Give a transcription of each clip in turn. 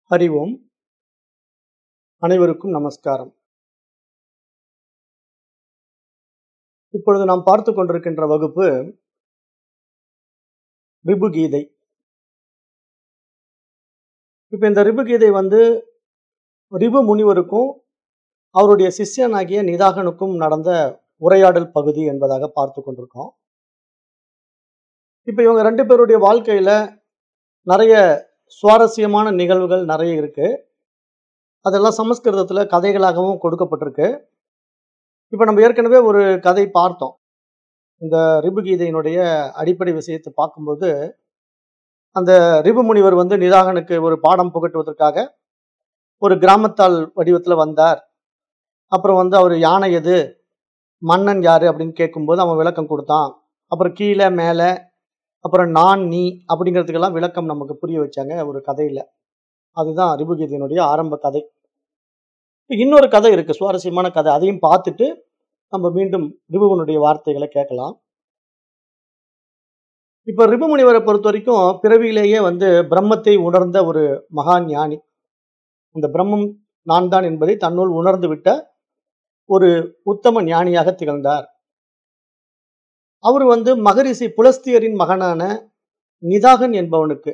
ஹரி ஓம் அனைவருக்கும் நமஸ்காரம் இப்பொழுது நாம் பார்த்து கொண்டிருக்கின்ற வகுப்பு ரிபு கீதை இப்போ இந்த ரிபு கீதை வந்து ரிபு முனிவருக்கும் அவருடைய சிஷ்யனாகிய நிதாகனுக்கும் நடந்த உரையாடல் பகுதி என்பதாக பார்த்து கொண்டிருக்கோம் இப்போ இவங்க ரெண்டு பேருடைய வாழ்க்கையில நிறைய சுவாரஸ்யமான நிகழ்வுகள் நிறைய இருக்கு அதெல்லாம் சமஸ்கிருதத்தில் கதைகளாகவும் கொடுக்கப்பட்டிருக்கு இப்போ நம்ம ஏற்கனவே ஒரு கதை பார்த்தோம் இந்த ரிபு கீதையினுடைய அடிப்படை விஷயத்தை பார்க்கும்போது அந்த ரிபு முனிவர் வந்து நிதாகனுக்கு ஒரு பாடம் புகட்டுவதற்காக ஒரு கிராமத்தால் வடிவத்தில் வந்தார் அப்புறம் வந்து அவர் யானை எது மன்னன் யாரு அப்படின்னு கேட்கும்போது அவன் விளக்கம் கொடுத்தான் அப்புறம் கீழே மேலே அப்புறம் நான் நீ அப்படிங்கிறதுக்கெல்லாம் விளக்கம் நமக்கு புரிய வச்சாங்க ஒரு கதையில அதுதான் ரிபுகீதையினுடைய ஆரம்ப கதை இன்னொரு கதை இருக்கு சுவாரஸ்யமான கதை அதையும் பார்த்துட்டு நம்ம மீண்டும் ரிபுவனுடைய வார்த்தைகளை கேட்கலாம் இப்ப ரிபு முனிவரை பொறுத்த வரைக்கும் பிறவியிலேயே வந்து பிரம்மத்தை உணர்ந்த ஒரு மகா ஞானி இந்த பிரம்மம் நான் தான் என்பதை தன்னுள் உணர்ந்து விட்ட ஒரு உத்தம ஞானியாக திகழ்ந்தார் அவர் வந்து மகரிஷி புலஸ்தியரின் மகனான நிதாகன் என்பவனுக்கு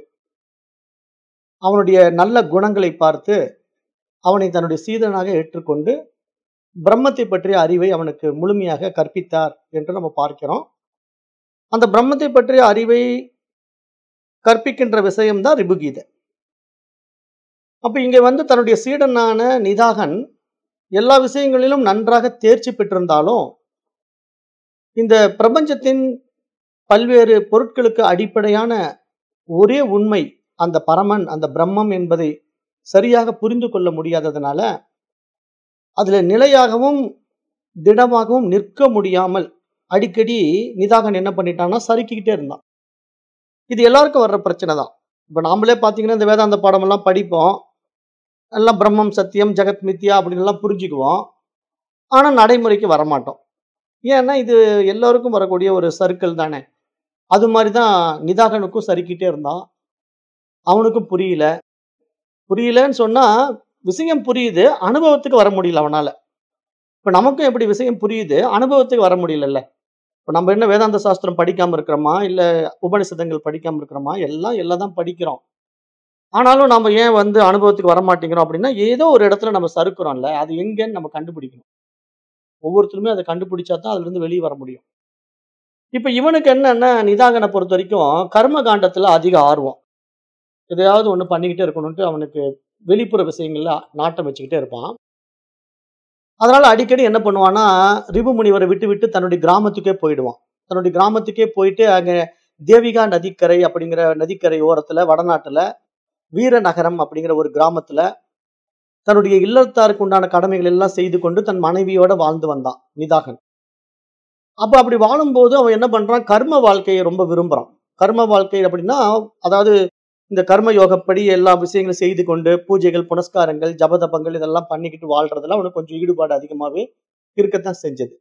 அவனுடைய நல்ல குணங்களை பார்த்து அவனை தன்னுடைய சீதனாக ஏற்றுக்கொண்டு பிரம்மத்தை பற்றிய அறிவை அவனுக்கு முழுமையாக கற்பித்தார் என்று நம்ம பார்க்கிறோம் அந்த பிரம்மத்தை பற்றிய அறிவை கற்பிக்கின்ற விஷயம்தான் ரிபுகீதை அப்ப இங்க வந்து தன்னுடைய சீடனான நிதாகன் எல்லா விஷயங்களிலும் நன்றாக தேர்ச்சி பெற்றிருந்தாலும் இந்த பிரபஞ்சத்தின் பல்வேறு பொருட்களுக்கு அடிப்படையான ஒரே உண்மை அந்த பரமன் அந்த பிரம்மம் என்பதை சரியாக புரிந்து கொள்ள முடியாததுனால அதுல நிலையாகவும் திடமாகவும் நிற்க முடியாமல் அடிக்கடி நிதாகன் என்ன பண்ணிட்டான்னா சறுக்கிக்கிட்டே இருந்தான் இது எல்லாருக்கும் வர்ற பிரச்சனை தான் இப்போ நாமளே பார்த்தீங்கன்னா இந்த வேதாந்த பாடமெல்லாம் படிப்போம் எல்லாம் பிரம்மம் சத்தியம் ஜெகத் மித்யா அப்படின்னு எல்லாம் புரிஞ்சுக்குவோம் ஆனால் நடைமுறைக்கு வரமாட்டோம் ஏன்னா இது எல்லோருக்கும் வரக்கூடிய ஒரு சர்க்கிள் தானே அது மாதிரி தான் நிதாகனுக்கும் சறுக்கிட்டே இருந்தான் அவனுக்கும் புரியல புரியலன்னு சொன்னா விஷயம் புரியுது அனுபவத்துக்கு வர முடியல அவனால இப்ப நமக்கும் எப்படி விஷயம் புரியுது அனுபவத்துக்கு வர முடியலல்ல இப்ப நம்ம என்ன வேதாந்த சாஸ்திரம் படிக்காம இருக்கிறோமா இல்ல உபனிஷதங்கள் படிக்காம இருக்கிறோமா எல்லாம் எல்லாம் தான் படிக்கிறோம் ஆனாலும் நம்ம ஏன் வந்து அனுபவத்துக்கு வர மாட்டேங்கிறோம் அப்படின்னா ஏதோ ஒரு இடத்துல நம்ம சறுக்குறோம்ல அது எங்கன்னு நம்ம கண்டுபிடிக்கணும் ஒவ்வொருத்தருமே அதை கண்டுபிடிச்சா தான் அதுல இருந்து வெளியே வர முடியும் இப்ப இவனுக்கு என்னன்னா நிதாகனை பொறுத்த வரைக்கும் கர்ம காண்டத்துல அதிக ஆர்வம் எதையாவது ஒண்ணு பண்ணிக்கிட்டே இருக்கணும்ட்டு அவனுக்கு வெளிப்புற விஷயங்கள்ல நாட்டம் வச்சுக்கிட்டே இருப்பான் அதனால அடிக்கடி என்ன பண்ணுவான்னா ரிபு முனிவரை விட்டு விட்டு தன்னுடைய கிராமத்துக்கே போயிடுவான் தன்னுடைய கிராமத்துக்கே போயிட்டு அங்க தேவிகா நதிக்கரை அப்படிங்கிற நதிக்கரை ஓரத்துல வடநாட்டுல வீரநகரம் அப்படிங்கிற ஒரு கிராமத்துல தன்னுடைய இல்லத்தாருக்கு உண்டான கடமைகள் எல்லாம் செய்து கொண்டு தன் மனைவியோட வாழ்ந்து வந்தான் நிதாகன் அப்ப அப்படி வாழும்போது அவன் என்ன பண்றான் கர்ம வாழ்க்கையை ரொம்ப விரும்புறான் கர்ம வாழ்க்கை அப்படின்னா அதாவது இந்த கர்ம யோகப்படி எல்லா விஷயங்களும் செய்து கொண்டு பூஜைகள் புனஸ்காரங்கள் ஜபதபங்கள் இதெல்லாம் பண்ணிக்கிட்டு வாழ்றதுல அவனுக்கு கொஞ்சம் ஈடுபாடு அதிகமாகவே இருக்கத்தான் செஞ்சது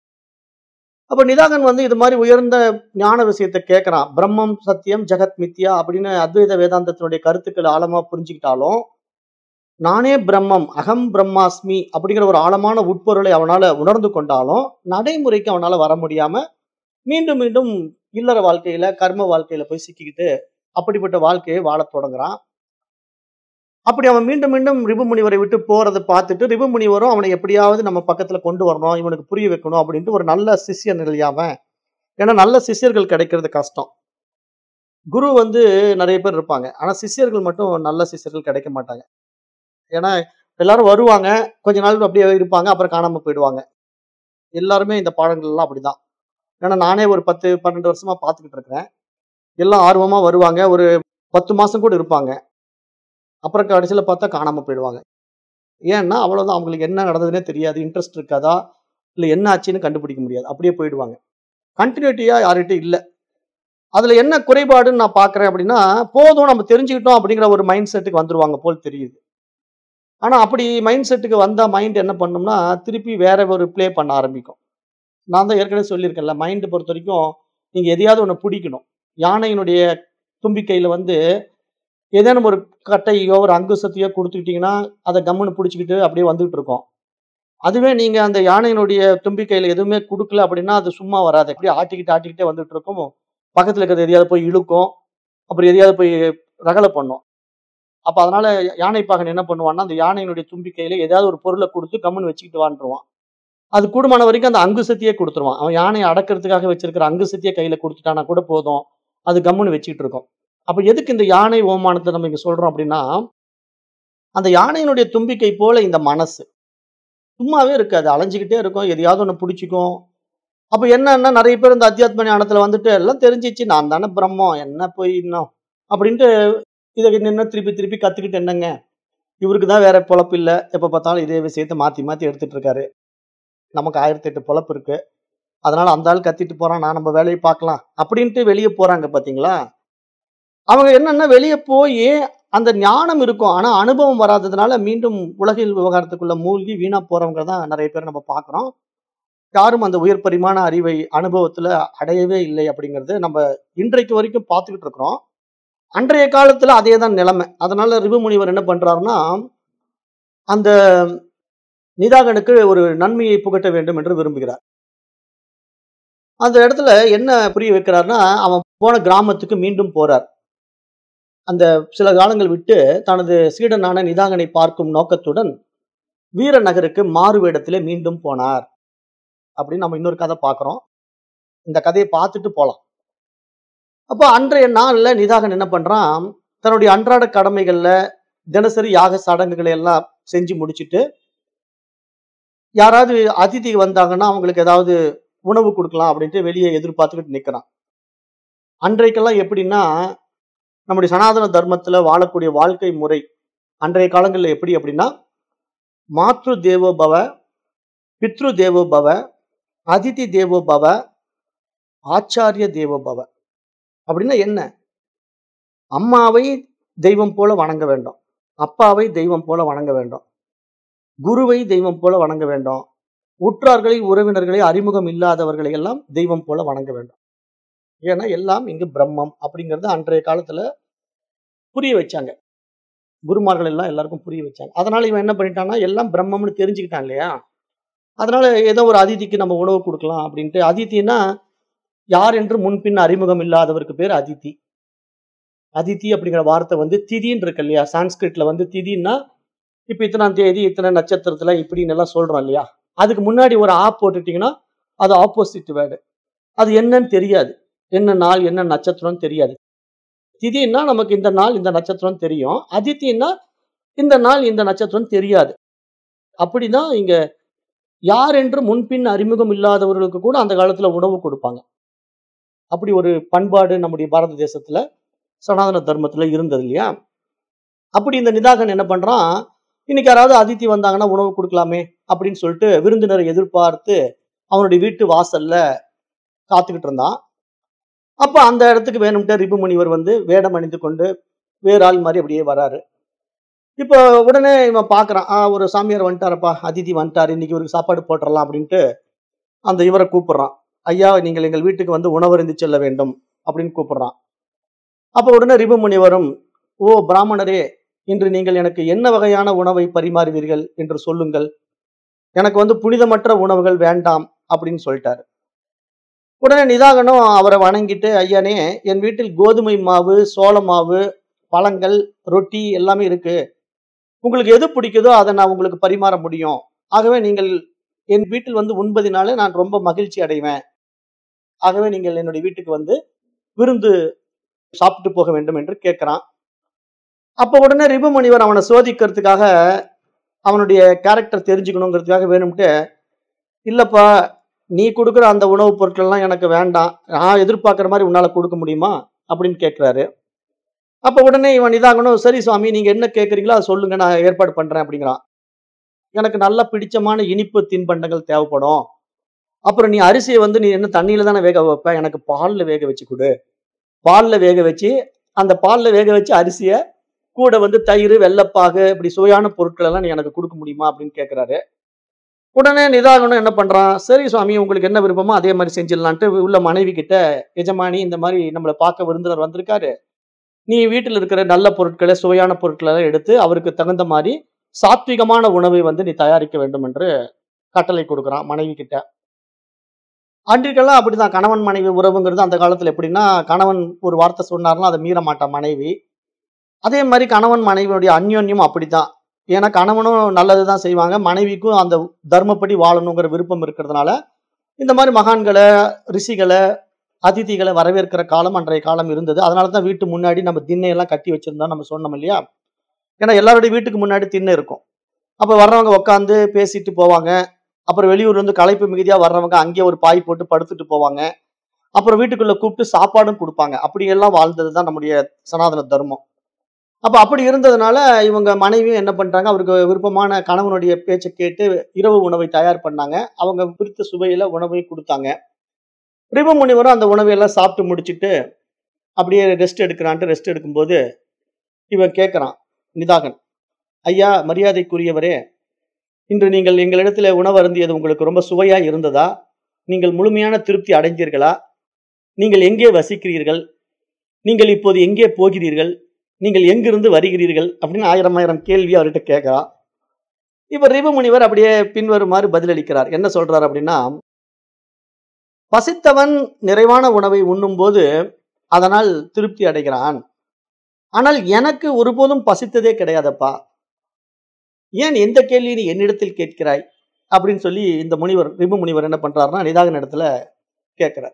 அப்ப நிதாகன் வந்து இது மாதிரி உயர்ந்த ஞான விஷயத்தை கேட்கறான் பிரம்மம் சத்தியம் ஜெகத் மித்யா அப்படின்னு அத்வைத வேதாந்தத்தினுடைய கருத்துக்களை ஆழமா புரிஞ்சுக்கிட்டாலும் நானே பிரம்மம் அகம் பிரம்மாஸ்மி அப்படிங்கிற ஒரு ஆழமான உட்பொருளை அவனால உணர்ந்து கொண்டாலும் நடைமுறைக்கு அவனால வர முடியாம மீண்டும் மீண்டும் இல்லற வாழ்க்கையில கர்ம வாழ்க்கையில போய் சிக்கிக்கிட்டு அப்படிப்பட்ட வாழ்க்கையை வாழத் தொடங்குறான் அப்படி அவன் மீண்டும் மீண்டும் ரிபு முனிவரை விட்டு போறதை பார்த்துட்டு ரிபு முனிவரும் அவனை எப்படியாவது நம்ம பக்கத்துல கொண்டு வரணும் இவனுக்கு புரிய வைக்கணும் அப்படின்ட்டு ஒரு நல்ல சிஷ்யன் இல்லையாம ஏன்னா நல்ல சிஷ்யர்கள் கிடைக்கிறது கஷ்டம் குரு வந்து நிறைய பேர் இருப்பாங்க ஆனா சிஷ்யர்கள் மட்டும் நல்ல சிஷ்யர்கள் கிடைக்க மாட்டாங்க ஏன்னா எல்லாரும் வருவாங்க கொஞ்ச நாள் அப்படியே இருப்பாங்க அப்புறம் காணாம போயிடுவாங்க எல்லாருமே இந்த பாடங்கள் எல்லாம் அப்படிதான் ஏன்னா நானே ஒரு பத்து பன்னெண்டு வருஷமா பார்த்துக்கிட்டு இருக்கிறேன் எல்லாம் ஆர்வமா வருவாங்க ஒரு பத்து மாசம் கூட இருப்பாங்க அப்புறம் கடைசியில் பார்த்தா காணாம போயிடுவாங்க ஏன்னா அவ்வளவுதான் அவங்களுக்கு என்ன நடந்ததுன்னே தெரியாது இன்ட்ரெஸ்ட் இருக்காதா இல்லை என்ன ஆச்சுன்னு கண்டுபிடிக்க முடியாது அப்படியே போயிடுவாங்க கண்டினியூட்டியா யார்கிட்ட இல்லை அதுல என்ன குறைபாடுன்னு நான் பார்க்கறேன் அப்படின்னா போதும் நம்ம தெரிஞ்சுக்கிட்டோம் அப்படிங்கிற ஒரு மைண்ட் செட்டுக்கு வந்துருவாங்க போல் தெரியுது ஆனா அப்படி மைண்ட் செட்டுக்கு வந்தா மைண்ட் என்ன பண்ணும்னா திருப்பி வேற ஒரு ப்ளே பண்ண ஆரம்பிக்கும் நான் தான் ஏற்கனவே சொல்லியிருக்கேன்ல மைண்ட் பொறுத்த வரைக்கும் நீங்க எதையாவது ஒன்று பிடிக்கணும் யானையினுடைய தும்பிக்கையில வந்து ஏதேனும் ஒரு கட்டையோ ஒரு அங்குசத்தையோ கொடுத்துக்கிட்டீங்கன்னா அதை கம்முன்னு பிடிச்சிக்கிட்டு அப்படியே வந்துகிட்டு இருக்கும் அதுவே நீங்க அந்த யானையினுடைய தும்பிக்கையில எதுவுமே கொடுக்கல அப்படின்னா அது சும்மா வராது அப்படியே ஆட்டிக்கிட்டு ஆட்டிக்கிட்டே வந்துட்டு இருக்கும் பக்கத்துல இருக்கிறது எதையாவது போய் இழுக்கும் அப்புறம் எதையாவது போய் ரகலை பண்ணும் அப்ப அதனால யானை பாகன் என்ன பண்ணுவான்னா அந்த யானையினுடைய தும்பிக்கையில ஏதாவது ஒரு பொருளை கொடுத்து கம்முன்னு வச்சுக்கிட்டு வாண்டுருவான் அது கூடுமான வரைக்கும் அந்த அங்குசத்தையே கொடுத்துருவான் அவன் யானையை அடக்கிறதுக்காக வச்சிருக்கிற அங்குசத்தையே கையில கொடுத்துட்டானா கூட போதும் அது கம்முன்னு வச்சுக்கிட்டு இருக்கும் அப்ப எதுக்கு இந்த யானை ஓமானத்தை நம்ம இங்க சொல்றோம் அப்படின்னா அந்த யானையினுடைய தும்பிக்கை போல இந்த மனசு சும்மாவே இருக்காது அலைஞ்சுக்கிட்டே இருக்கும் எதையாவது ஒன்று பிடிச்சிக்கும் அப்ப என்னன்னா நிறைய பேர் இந்த அத்தியாத்ம ஞானத்துல வந்துட்டு எல்லாம் தெரிஞ்சிச்சு நான் தானே பிரம்மம் என்ன போய் இன்னும் அப்படின்ட்டு இதை நின்று திருப்பி திருப்பி கத்துக்கிட்டு என்னங்க இவருக்கு தான் வேற பொழப்பு இல்லை எப்ப பார்த்தாலும் இதே விஷயத்த மாத்தி மாத்தி எடுத்துட்டு இருக்காரு நமக்கு ஆயிரத்தி எட்டு பொழப்பு இருக்கு அதனால அந்த ஆள் கத்திட்டு போறான் நான் நம்ம வேலையை பார்க்கலாம் அப்படின்ட்டு வெளியே போறாங்க பாத்தீங்களா அவங்க என்னன்னா வெளியே போய் அந்த ஞானம் இருக்கும் ஆனா அனுபவம் வராததுனால மீண்டும் உலகில் விவகாரத்துக்குள்ள மூழ்கி வீணா போறவங்க தான் நிறைய பேர் நம்ம பார்க்கிறோம் யாரும் அந்த உயர் பரிமாண அறிவை அனுபவத்துல அடையவே இல்லை அப்படிங்கிறது நம்ம இன்றைக்கு வரைக்கும் பார்த்துக்கிட்டு இருக்கிறோம் அன்றைய காலத்துல அதே தான் நிலைமை அதனால ரிபு முனிவர் என்ன பண்றாருன்னா அந்த நிதாகனுக்கு ஒரு நன்மையை புகட்ட வேண்டும் என்று விரும்புகிறார் அந்த இடத்துல என்ன புரிய வைக்கிறார்னா அவன் போன கிராமத்துக்கு மீண்டும் போறார் அந்த சில காலங்கள் விட்டு தனது சீடனான நிதாகனை பார்க்கும் நோக்கத்துடன் வீர நகருக்கு மாறு வேடத்திலே மீண்டும் போனார் அப்படின்னு நம்ம இன்னொரு கதை பார்க்கிறோம் இந்த கதையை பார்த்துட்டு போலாம் அப்போ அன்றைய நாள்ல நிதாகன் என்ன பண்றான் தன்னுடைய அன்றாட கடமைகள்ல தினசரி யாக சடங்குகளை எல்லாம் செஞ்சு முடிச்சிட்டு யாராவது அதிதி வந்தாங்கன்னா அவங்களுக்கு ஏதாவது உணவு கொடுக்கலாம் அப்படின்ட்டு வெளியே எதிர்பார்த்துக்கிட்டு நிக்கிறான் அன்றைக்கெல்லாம் எப்படின்னா நம்முடைய சனாதன தர்மத்துல வாழக்கூடிய வாழ்க்கை முறை அன்றைய காலங்கள்ல எப்படி அப்படின்னா மாத்ரு தேவோ பவ பித்ரு தேவோ பவ அதிதி தேவோ பவ ஆச்சாரிய தேவோ பவ அப்படின்னா என்ன அம்மாவை தெய்வம் போல வணங்க வேண்டும் அப்பாவை தெய்வம் போல வணங்க வேண்டும் குருவை தெய்வம் போல வணங்க வேண்டும் உற்றார்களை உறவினர்களை அறிமுகம் இல்லாதவர்களை எல்லாம் தெய்வம் போல வணங்க வேண்டும் ஏன்னா எல்லாம் இங்கு பிரம்மம் அப்படிங்கறது அன்றைய காலத்துல புரிய வச்சாங்க குருமார்கள் எல்லாம் எல்லாருக்கும் புரிய வச்சாங்க அதனால இவன் என்ன பண்ணிட்டான்னா எல்லாம் பிரம்மம்னு தெரிஞ்சுக்கிட்டான் இல்லையா அதனால ஏதோ ஒரு அதிதிக்கு நம்ம உணவு கொடுக்கலாம் அப்படின்ட்டு அதித்தின்னா யார் என்று முன்பின் அறிமுகம் இல்லாதவருக்கு பேர் அதித்தி அதித்தி அப்படிங்கிற வார்த்தை வந்து திதின்னு இருக்கு இல்லையா சான்ஸ்கிரிட்ல வந்து திதின்னா இப்ப இத்தனாம் தேதி இத்தனை நட்சத்திரத்துல இப்படின்னு எல்லாம் சொல்றோம் இல்லையா அதுக்கு முன்னாடி ஒரு ஆப் போட்டுட்டீங்கன்னா அது ஆப்போசிட் வேர்டு அது என்னன்னு தெரியாது என்ன நாள் என்ன நட்சத்திரம் தெரியாது திதின்னா நமக்கு இந்த நாள் இந்த நட்சத்திரம் தெரியும் அதித்தின்னா இந்த நாள் இந்த நட்சத்திரம் தெரியாது அப்படிதான் இங்க யார் என்று முன்பின் அறிமுகம் இல்லாதவர்களுக்கு கூட அந்த காலத்துல உணவு கொடுப்பாங்க அப்படி ஒரு பண்பாடு நம்முடைய பாரத தேசத்துல சனாதன தர்மத்துல இருந்தது இல்லையா அப்படி இந்த நிதாகன் என்ன பண்றான் இன்னைக்கு யாராவது அதித்தி வந்தாங்கன்னா உணவு கொடுக்கலாமே அப்படின்னு சொல்லிட்டு விருந்தினரை எதிர்பார்த்து அவனுடைய வீட்டு வாசல்ல காத்துக்கிட்டு இருந்தான் அப்ப அந்த இடத்துக்கு வேணும்ட்டு ரிபு முனிவர் வந்து வேடம் அணிந்து கொண்டு வேறு ஆள் மாதிரி அப்படியே வராரு இப்போ உடனே இவன் பாக்குறான் ஆ ஒரு சாமியார் வந்துட்டாரப்பா அதிதி வந்துட்டாரு இன்னைக்கு இவருக்கு சாப்பாடு போட்டுறலாம் அப்படின்ட்டு அந்த இவரை கூப்பிடுறான் ஐயா நீங்கள் எங்கள் வீட்டுக்கு வந்து உணவருந்தி செல்ல வேண்டும் அப்படின்னு கூப்பிடுறான் அப்ப உடனே ரிபு முனிவரும் ஓ பிராமணரே இன்று நீங்கள் எனக்கு என்ன வகையான உணவை பரிமாறுவீர்கள் என்று சொல்லுங்கள் எனக்கு வந்து புனிதமற்ற உணவுகள் வேண்டாம் அப்படின்னு சொல்லிட்டாரு உடனே நிதாகனும் அவரை வணங்கிட்டு ஐயானே என் வீட்டில் கோதுமை மாவு சோள மாவு பழங்கள் ரொட்டி எல்லாமே இருக்கு உங்களுக்கு எது பிடிக்குதோ அதை நான் உங்களுக்கு பரிமாற முடியும் ஆகவே நீங்கள் என் வீட்டில் வந்து உண்பதினாலே நான் ரொம்ப மகிழ்ச்சி அடைவேன் ஆகவே நீங்கள் என்னுடைய வீட்டுக்கு வந்து விருந்து சாப்பிட்டு போக வேண்டும் என்று கேட்கிறான் அப்ப உடனே ரிபு முனிவர் அவனை சோதிக்கிறதுக்காக அவனுடைய கேரக்டர் தெரிஞ்சுக்கணுங்கிறதுக்காக வேணும்ட்டு இல்லப்பா நீ கொடுக்குற அந்த உணவுப் பொருட்கள்லாம் எனக்கு வேண்டாம் நான் எதிர்பார்க்குற மாதிரி உன்னால கொடுக்க முடியுமா அப்படின்னு கேட்குறாரு அப்ப உடனே இவன் இதாகணும் சரி சுவாமி நீங்க என்ன கேட்குறீங்களோ அதை சொல்லுங்க நான் ஏற்பாடு பண்றேன் அப்படிங்கிறான் எனக்கு நல்ல பிடிச்சமான இனிப்பு தின்பண்டங்கள் தேவைப்படும் அப்புறம் நீ அரிசியை வந்து நீ என்ன தண்ணியில தானே வேக வைப்ப எனக்கு பால்ல வேக வச்சு கொடு பால்ல வேக வச்சு அந்த பால்ல வேக வச்சு அரிசியை கூட வந்து தயிர் வெள்ளப்பாகு இப்படி சுவையான பொருட்கள் எல்லாம் நீ எனக்கு கொடுக்க முடியுமா அப்படின்னு கேட்குறாரு உடனே நிதாகனும் என்ன பண்றான் சரி சுவாமி உங்களுக்கு என்ன விருப்பமோ அதே மாதிரி செஞ்சிடலான்ட்டு உள்ள மனைவி கிட்ட எஜமானி இந்த மாதிரி நம்மளை பார்க்க விருந்தினர் வந்திருக்காரு நீ வீட்டில் இருக்கிற நல்ல பொருட்களை சுவையான பொருட்களை எல்லாம் எடுத்து அவருக்கு தகுந்த மாதிரி சாத்விகமான உணவை வந்து நீ தயாரிக்க வேண்டும் என்று கட்டளை கொடுக்குறான் மனைவி கிட்ட அன்றைக்கெல்லாம் அப்படிதான் கணவன் மனைவி உறவுங்கிறது அந்த காலத்துல எப்படின்னா கணவன் ஒரு வார்த்தை சொன்னார்னா அதை மீற மாட்டான் மனைவி அதே மாதிரி கணவன் மனைவியுடைய அந்யோன்யம் அப்படித்தான் ஏன்னா கணவனும் நல்லது தான் செய்வாங்க மனைவிக்கும் அந்த தர்மப்படி வாழணுங்கிற விருப்பம் இருக்கிறதுனால இந்த மாதிரி மகான்களை ரிஷிகளை அதிதிகளை வரவேற்கிற காலம் அன்றைய காலம் இருந்தது அதனால தான் வீட்டு முன்னாடி நம்ம திண்ணையெல்லாம் கட்டி வச்சிருந்தோம் நம்ம சொன்னோம் இல்லையா ஏன்னா எல்லாருடைய வீட்டுக்கு முன்னாடி திண்ணை இருக்கும் அப்போ வர்றவங்க உட்காந்து பேசிட்டு போவாங்க அப்புறம் வெளியூர்ல இருந்து களைப்பு மிகுதியா வர்றவங்க அங்கேயே ஒரு பாய் போட்டு படுத்துட்டு போவாங்க அப்புறம் வீட்டுக்குள்ள கூப்பிட்டு சாப்பாடும் கொடுப்பாங்க அப்படியெல்லாம் வாழ்ந்தது தான் நம்முடைய சனாதன தர்மம் அப்ப அப்படி இருந்ததுனால இவங்க மனைவியும் என்ன பண்றாங்க அவருக்கு விருப்பமான கணவனுடைய பேச்சை கேட்டு இரவு உணவை தயார் பண்ணாங்க அவங்க பிடித்த சுவையில உணவை கொடுத்தாங்க ரிபு முனிவரும் அந்த உணவை எல்லாம் சாப்பிட்டு முடிச்சிட்டு அப்படியே ரெஸ்ட் எடுக்கிறான்ட்டு ரெஸ்ட் எடுக்கும்போது இவன் கேட்கறான் நிதாகன் ஐயா மரியாதைக்குரியவரே இன்று நீங்கள் எங்களிடத்துல உணவு அருந்தியது உங்களுக்கு ரொம்ப சுவையா இருந்ததா நீங்கள் முழுமையான திருப்தி அடைந்தீர்களா நீங்கள் எங்கே வசிக்கிறீர்கள் நீங்கள் இப்போது எங்கே போகிறீர்கள் நீங்கள் எங்கிருந்து வருகிறீர்கள் அப்படின்னு ஆயிரம் ஆயிரம் கேள்வி அவர்கிட்ட கேட்கறான் இப்ப ரிபு முனிவர் அப்படியே பின்வருமாறு பதிலளிக்கிறார் என்ன சொல்றார் அப்படின்னா பசித்தவன் நிறைவான உணவை உண்ணும்போது அதனால் திருப்தி அடைகிறான் ஆனால் எனக்கு ஒருபோதும் பசித்ததே கிடையாதப்பா ஏன் எந்த கேள்வி நீ என்னிடத்தில் கேட்கிறாய் அப்படின்னு சொல்லி இந்த முனிவர் ரிபு முனிவர் என்ன பண்றாருன்னா நிதாகன் இடத்துல கேட்கிறார்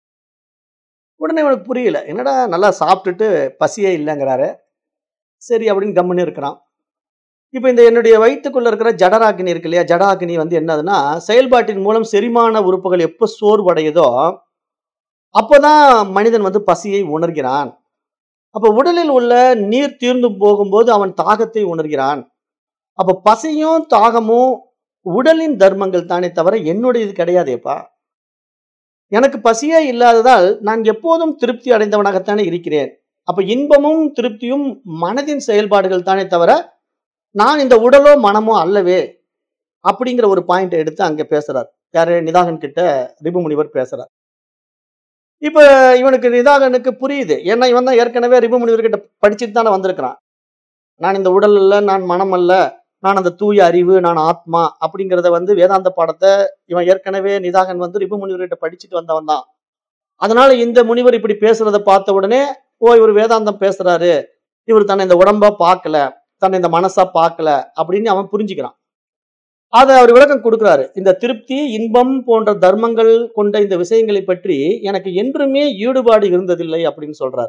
உடனே இவனுக்கு புரியல என்னடா நல்லா சாப்பிட்டுட்டு பசியே இல்லைங்கிறாரு சரி அப்படின்னு கம்முன்னு இருக்கிறான் இப்போ இந்த என்னுடைய வயிற்றுக்குள்ள இருக்கிற ஜடராக்கினி இருக்கு இல்லையா ஜடாக்கினி வந்து என்னதுன்னா செயல்பாட்டின் மூலம் செரிமான உறுப்புகள் எப்போ சோர்வடையுதோ அப்போதான் மனிதன் வந்து பசியை உணர்கிறான் அப்போ உடலில் உள்ள நீர் தீர்ந்து போகும்போது அவன் தாகத்தை உணர்கிறான் அப்ப பசியும் தாகமும் உடலின் தர்மங்கள் தானே தவிர என்னுடையது கிடையாதேப்பா எனக்கு பசியே இல்லாததால் நான் எப்போதும் திருப்தி அடைந்தவனாகத்தானே இருக்கிறேன் அப்ப இன்பமும் திருப்தியும் மனதின் செயல்பாடுகள் தானே தவிர நான் இந்த உடலோ மனமோ அல்லவே அப்படிங்கிற ஒரு பாயிண்ட் எடுத்து அங்க பேசுறார் யாரு நிதாகன் கிட்ட ரிபு முனிவர் பேசுறார் இப்ப இவனுக்கு நிதாகனுக்கு புரியுது ஏன்னா இவன் தான் ஏற்கனவே ரிபு முனிவர் கிட்ட படிச்சுட்டு தானே வந்திருக்கிறான் நான் இந்த உடல் அல்ல நான் மனம் அல்ல நான் அந்த தூய அறிவு நான் ஆத்மா அப்படிங்கிறத வந்து வேதாந்த பாடத்தை இவன் ஏற்கனவே நிதாகன் வந்து ரிபு முனிவர்கிட்ட படிச்சுட்டு வந்தவன் தான் அதனால இந்த முனிவர் இப்படி பேசுறத பார்த்த உடனே ஓ இவர் வேதாந்தம் பேசுறாரு இவர் தன்னை இந்த உடம்பா பார்க்கல தன்னை இந்த மனசா பார்க்கல அப்படின்னு அவன் புரிஞ்சுக்கிறான் அதை அவர் விளக்கம் கொடுக்கிறாரு இந்த திருப்தி இன்பம் போன்ற தர்மங்கள் கொண்ட இந்த விஷயங்களை பற்றி எனக்கு என்றுமே ஈடுபாடு இருந்ததில்லை அப்படின்னு சொல்றார்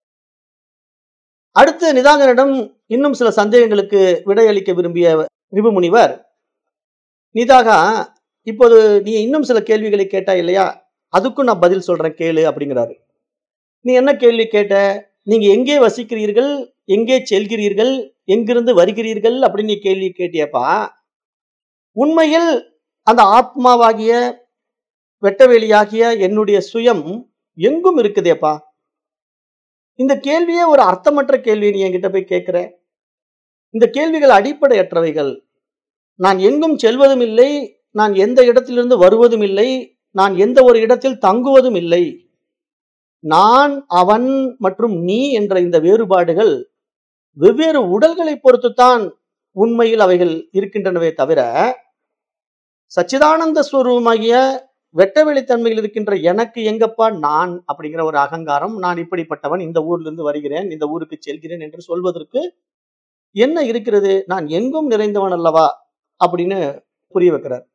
அடுத்து நிதாகனிடம் இன்னும் சில சந்தேகங்களுக்கு விடையளிக்க விரும்பிய ரிபு முனிவர் நிதாகா இப்போது நீ இன்னும் சில கேள்விகளை கேட்டா இல்லையா அதுக்கும் நான் பதில் சொல்றேன் கேளு அப்படிங்கிறாரு நீ என்ன கேள்வி கேட்ட நீங்க எங்கே வசிக்கிறீர்கள் எங்கே செல்கிறீர்கள் எங்கிருந்து வருகிறீர்கள் அப்படின்னு நீ கேள்வி கேட்டியப்பா உண்மையில் அந்த ஆத்மாவாகிய வெட்டவெளியாகிய என்னுடைய சுயம் எங்கும் இருக்குதேப்பா இந்த கேள்வியே ஒரு அர்த்தமற்ற கேள்வி நீ என்கிட்ட போய் கேட்கிற இந்த கேள்விகள் அடிப்படையற்றவைகள் நான் எங்கும் செல்வதும் இல்லை நான் எந்த இடத்திலிருந்து வருவதும் இல்லை நான் எந்த ஒரு இடத்தில் தங்குவதும் இல்லை நான் அவன் மற்றும் நீ என்ற இந்த வேறுபாடுகள் வெவ்வேறு உடல்களை பொறுத்துத்தான் உண்மையில் அவைகள் இருக்கின்றனவே தவிர சச்சிதானந்த ஸ்வரூபமாகிய வெட்டவெளித்தன்மையில் இருக்கின்ற எனக்கு எங்கப்பா நான் அப்படிங்கிற ஒரு அகங்காரம் நான் இப்படிப்பட்டவன் இந்த ஊர்ல இருந்து வருகிறேன் இந்த ஊருக்கு செல்கிறேன் என்று சொல்வதற்கு என்ன இருக்கிறது நான் எங்கும் நிறைந்தவன் அல்லவா அப்படின்னு புரிய வைக்கிறார்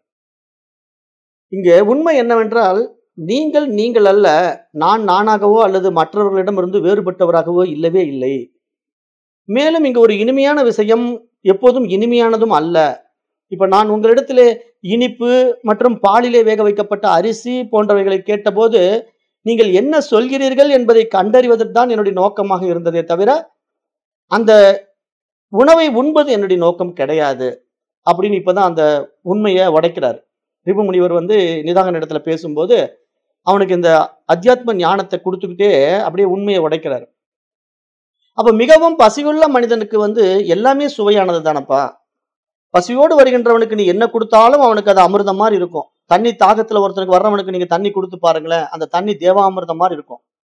இங்கே உண்மை என்னவென்றால் நீங்கள் நீங்கள் அல்ல நான் நானாகவோ அல்லது மற்றவர்களிடமிருந்து வேறுபட்டவராகவோ இல்லவே இல்லை மேலும் இங்கு ஒரு இனிமையான விஷயம் எப்போதும் இனிமையானதும் அல்ல இப்ப நான் உங்களிடத்திலே இனிப்பு மற்றும் பாலிலே வேக வைக்கப்பட்ட அரிசி போன்றவைகளை கேட்டபோது நீங்கள் என்ன சொல்கிறீர்கள் என்பதை கண்டறிவதற்கு தான் என்னுடைய நோக்கமாக இருந்ததே தவிர அந்த உணவை உண்பது என்னுடைய நோக்கம் கிடையாது அப்படின்னு இப்பதான் அந்த உண்மையை உடைக்கிறார் ரிபு முனிவர் வந்து நிதாகன் இடத்துல பேசும்போது அவனுக்கு இந்த அத்தியாத்ம ஞானத்தை கொடுத்துக்கிட்டே அப்படியே உண்மையை உடைக்கிறார் அப்ப மிகவும் பசியுள்ள மனிதனுக்கு வந்து எல்லாமே சுவையானது தானப்பா பசியோடு வருகின்றவனுக்கு நீ என்ன கொடுத்தாலும் அவனுக்கு அது அமிர்தம் மாதிரி இருக்கும் தண்ணி தாகத்துல ஒருத்தனுக்கு வர்றவனுக்கு நீங்க தண்ணி கொடுத்து பாருங்களேன் அந்த தண்ணி தேவாமிர்தம் மாதிரி இருக்கும்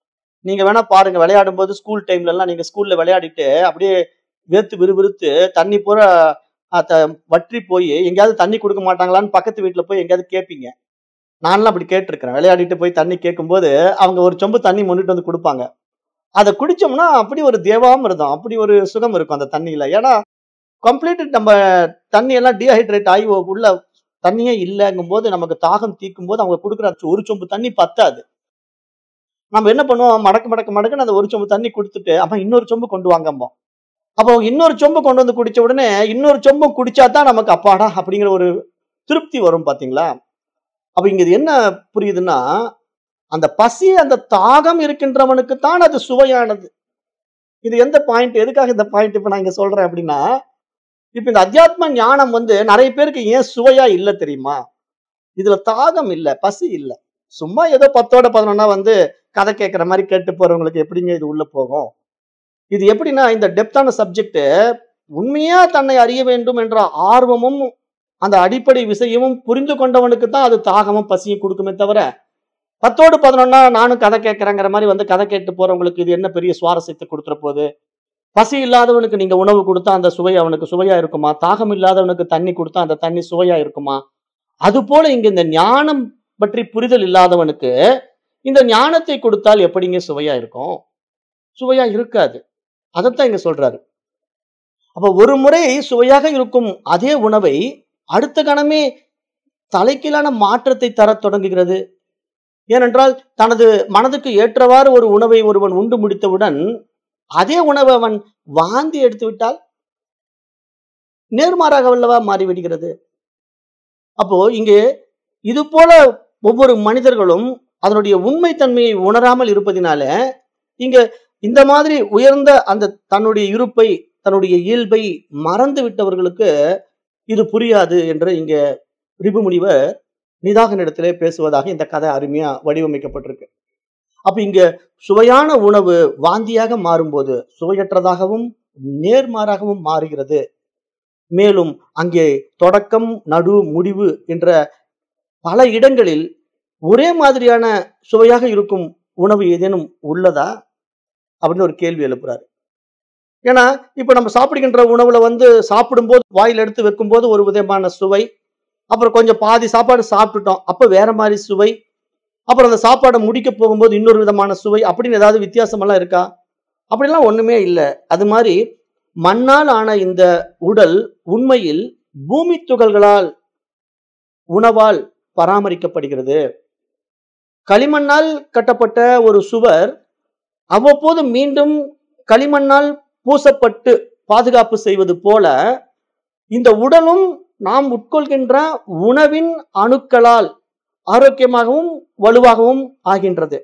நீங்க வேணா பாருங்க விளையாடும் போது ஸ்கூல் டைம்ல எல்லாம் நீங்க ஸ்கூல்ல விளையாடிட்டு அப்படியே வேர்த்து விறுவிறுத்து தண்ணி பூரா அஹ், த- வற்றி போய் எங்கேயாவது தண்ணி கொடுக்க மாட்டாங்களான்னு பக்கத்து வீட்டுல போய் எங்கேயாவது கேட்பீங்க நான்லாம் அப்படி கேட்டிருக்கிறேன் விளையாடிட்டு போய் தண்ணி கேட்கும்போது அவங்க ஒரு சொம்பு தண்ணி முன்னிட்டு வந்து கொடுப்பாங்க அதை குடிச்சோம்னா அப்படி ஒரு தேவாமிர்தம் அப்படி ஒரு சுகம் இருக்கும் அந்த தண்ணியில ஏன்னா கம்ப்ளீட் நம்ம தண்ணி எல்லாம் டீஹைட்ரேட் ஆகி ஒ- உள்ள தண்ணியே இல்லைங்கும் போது நமக்கு தாகம் தீக்கும் போது அவங்க கொடுக்குற அந்த ஒரு சொம்பு தண்ணி பத்தாது நம்ம என்ன பண்ணுவோம் மடக்கு மடக்கு மடக்குன்னு அந்த ஒரு சொம்பு தண்ணி கொடுத்துட்டு அப்ப இன்னொரு சொம்பு கொண்டு வாங்கம்போம் அப்போ அவங்க இன்னொரு சொம்பு கொண்டு வந்து குடிச்ச உடனே இன்னொரு சொம்பும் குடிச்சா தான் நமக்கு அப்பாடா அப்படிங்கிற ஒரு திருப்தி வரும் பாத்தீங்களா அப்ப இங்க இது என்ன புரியுதுன்னா அந்த பசி அந்த தாகம் இருக்கின்றவனுக்கு தான் அது சுவையானது இது எந்த பாயிண்ட் எதுக்காக இந்த பாயிண்ட் இப்ப நான் இங்க சொல்றேன் அப்படின்னா இப்ப இந்த அத்தியாத்ம ஞானம் வந்து நிறைய பேருக்கு ஏன் சுவையா இல்ல தெரியுமா இதுல தாகம் இல்ல பசி இல்ல சும்மா ஏதோ பத்தோட பதினொன்னா வந்து கதை கேட்கிற மாதிரி கேட்டு போறவங்களுக்கு எப்படிங்க இது உள்ள போகும் இது எப்படின்னா இந்த டெப்தான சப்ஜெக்ட் உண்மையா தன்னை அறிய வேண்டும் என்ற ஆர்வமும் அந்த அடிப்படை விஷயமும் புரிந்து கொண்டவனுக்கு தான் அது தாகமும் பசியும் கொடுக்குமே தவிர பத்தோடு பதினொன்னா நானும் கதை கேட்கறேங்கிற மாதிரி வந்து கதை கேட்டு போறவங்களுக்கு இது என்ன பெரிய சுவாரஸ்யத்தை கொடுத்துற போகுது பசி இல்லாதவனுக்கு நீங்க உணவு கொடுத்தா அந்த சுவை அவனுக்கு சுவையா இருக்குமா தாகம் இல்லாதவனுக்கு தண்ணி கொடுத்தா அந்த தண்ணி சுவையா இருக்குமா அது போல இங்க இந்த ஞானம் பற்றி புரிதல் இல்லாதவனுக்கு இந்த ஞானத்தை கொடுத்தால் எப்படிங்க சுவையா இருக்கும் சுவையா இருக்காது அதைத்தான் இங்க சொல்றாரு அப்ப ஒரு முறை சுவையாக இருக்கும் அதே உணவை அடுத்த கணமே தலைக்கீழான மாற்றத்தை தரத் தொடங்குகிறது ஏனென்றால் தனது மனதுக்கு ஏற்றவாறு ஒரு உணவை ஒருவன் உண்டு முடித்தவுடன் அதே உணவை அவன் வாந்தி எடுத்து விட்டால் நேர்மாறாக அல்லவா மாறிவிடுகிறது அப்போ இங்கே இது போல ஒவ்வொரு மனிதர்களும் அதனுடைய உண்மைத்தன்மையை உணராமல் இருப்பதினால இங்க இந்த மாதிரி உயர்ந்த அந்த தன்னுடைய இருப்பை தன்னுடைய இயல்பை மறந்து விட்டவர்களுக்கு இது புரியாது என்று இங்க ரிபுமுனிவர் நிதாகனிடத்திலே பேசுவதாக இந்த கதை அருமையா வடிவமைக்கப்பட்டிருக்கு அப்ப இங்க சுவையான உணவு வாந்தியாக மாறும்போது சுவையற்றதாகவும் நேர்மாறாகவும் மாறுகிறது மேலும் அங்கே தொடக்கம் நடு முடிவு என்ற பல இடங்களில் ஒரே மாதிரியான சுவையாக இருக்கும் உணவு ஏதேனும் உள்ளதா அப்படின்னு ஒரு கேள்வி எழுப்புறாரு ஏன்னா இப்ப நம்ம சாப்பிடுகின்ற உணவுல வந்து சாப்பிடும்போது வாயில் எடுத்து வைக்கும்போது ஒரு விதமான சுவை அப்புறம் கொஞ்சம் பாதி சாப்பாடு சாப்பிட்டுட்டோம் அப்ப வேற மாதிரி சுவை அப்புறம் அந்த சாப்பாடை முடிக்க போகும்போது இன்னொரு விதமான சுவை அப்படின்னு ஏதாவது வித்தியாசமெல்லாம் இருக்கா அப்படிலாம் ஒண்ணுமே இல்லை அது மாதிரி மண்ணால் ஆன இந்த உடல் உண்மையில் பூமி துகள்களால் உணவால் பராமரிக்கப்படுகிறது களிமண்ணால் கட்டப்பட்ட ஒரு சுவர் அவ்வப்போது மீண்டும் களிமண்ணால் பூசப்பட்டு பாதுகாப்பு செய்வது போல இந்த உடலும் நாம் உட்கொள்கின்ற உணவின் அணுக்களால் ஆரோக்கியமாகவும் வலுவாகவும் ஆகின்றது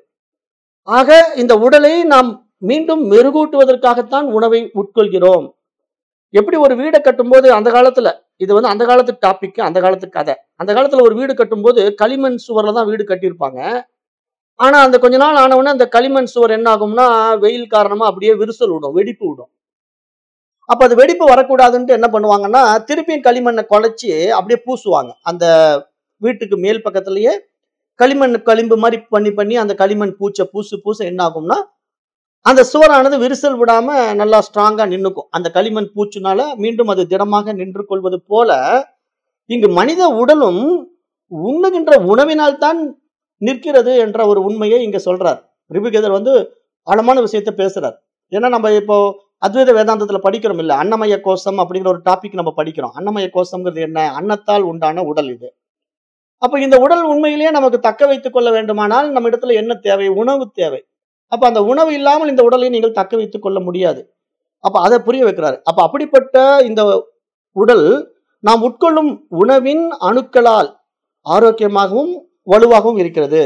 ஆக இந்த உடலை நாம் மீண்டும் மெருகூட்டுவதற்காகத்தான் உணவை உட்கொள்கிறோம் எப்படி ஒரு வீடை கட்டும்போது அந்த காலத்துல இது வந்து அந்த காலத்து டாபிக் அந்த காலத்து கதை அந்த காலத்துல ஒரு வீடு கட்டும்போது களிமண் சுவர்ல தான் வீடு கட்டியிருப்பாங்க ஆனா அந்த கொஞ்ச நாள் ஆனவுடனே அந்த களிமண் சுவர் என்ன ஆகும்னா வெயில் காரணமா அப்படியே விரிசல் விடும் வெடிப்பு விடும் அப்ப அது வெடிப்பு வரக்கூடாதுன்ட்டு என்ன பண்ணுவாங்கன்னா திருப்பியும் களிமண்ணை குழைச்சி அப்படியே பூசுவாங்க அந்த வீட்டுக்கு மேல் பக்கத்துலயே களிமண் களிம்பு மாதிரி பண்ணி பண்ணி அந்த களிமண் பூச்சை பூசு பூச என்ன ஆகும்னா அந்த சுவரானது விரிசல் விடாம நல்லா ஸ்ட்ராங்கா நின்னுக்கும் அந்த களிமண் பூச்சுனால மீண்டும் அது திடமாக நின்று கொள்வது போல இங்கு மனித உடலும் உண்ணுகின்ற உணவினால் தான் நிற்கிறது என்ற ஒரு உண்மையை இங்க சொல்றார் ரிபுகேதர் வந்து ஆழமான விஷயத்தை பேசுறார் ஏன்னா நம்ம இப்போ அத்வைத வேதாந்தத்துல படிக்கிறோம் இல்ல அன்னமய கோஷம் அப்படிங்கிற ஒரு டாபிக் நம்ம படிக்கிறோம் அன்னமய கோஷம்ங்கிறது என்ன அன்னத்தால் உண்டான உடல் இது அப்ப இந்த உடல் உண்மையிலேயே நமக்கு தக்க வைத்துக் கொள்ள வேண்டுமானால் நம்ம இடத்துல என்ன தேவை உணவு தேவை அப்ப அந்த உணவு இல்லாமல் இந்த உடலை நீங்கள் தக்க வைத்துக் கொள்ள முடியாது அப்ப அதை புரிய வைக்கிறாரு அப்ப அப்படிப்பட்ட இந்த உடல் நாம் உட்கொள்ளும் உணவின் அணுக்களால் ஆரோக்கியமாகவும் வலுவாகவும் இருக்கிறது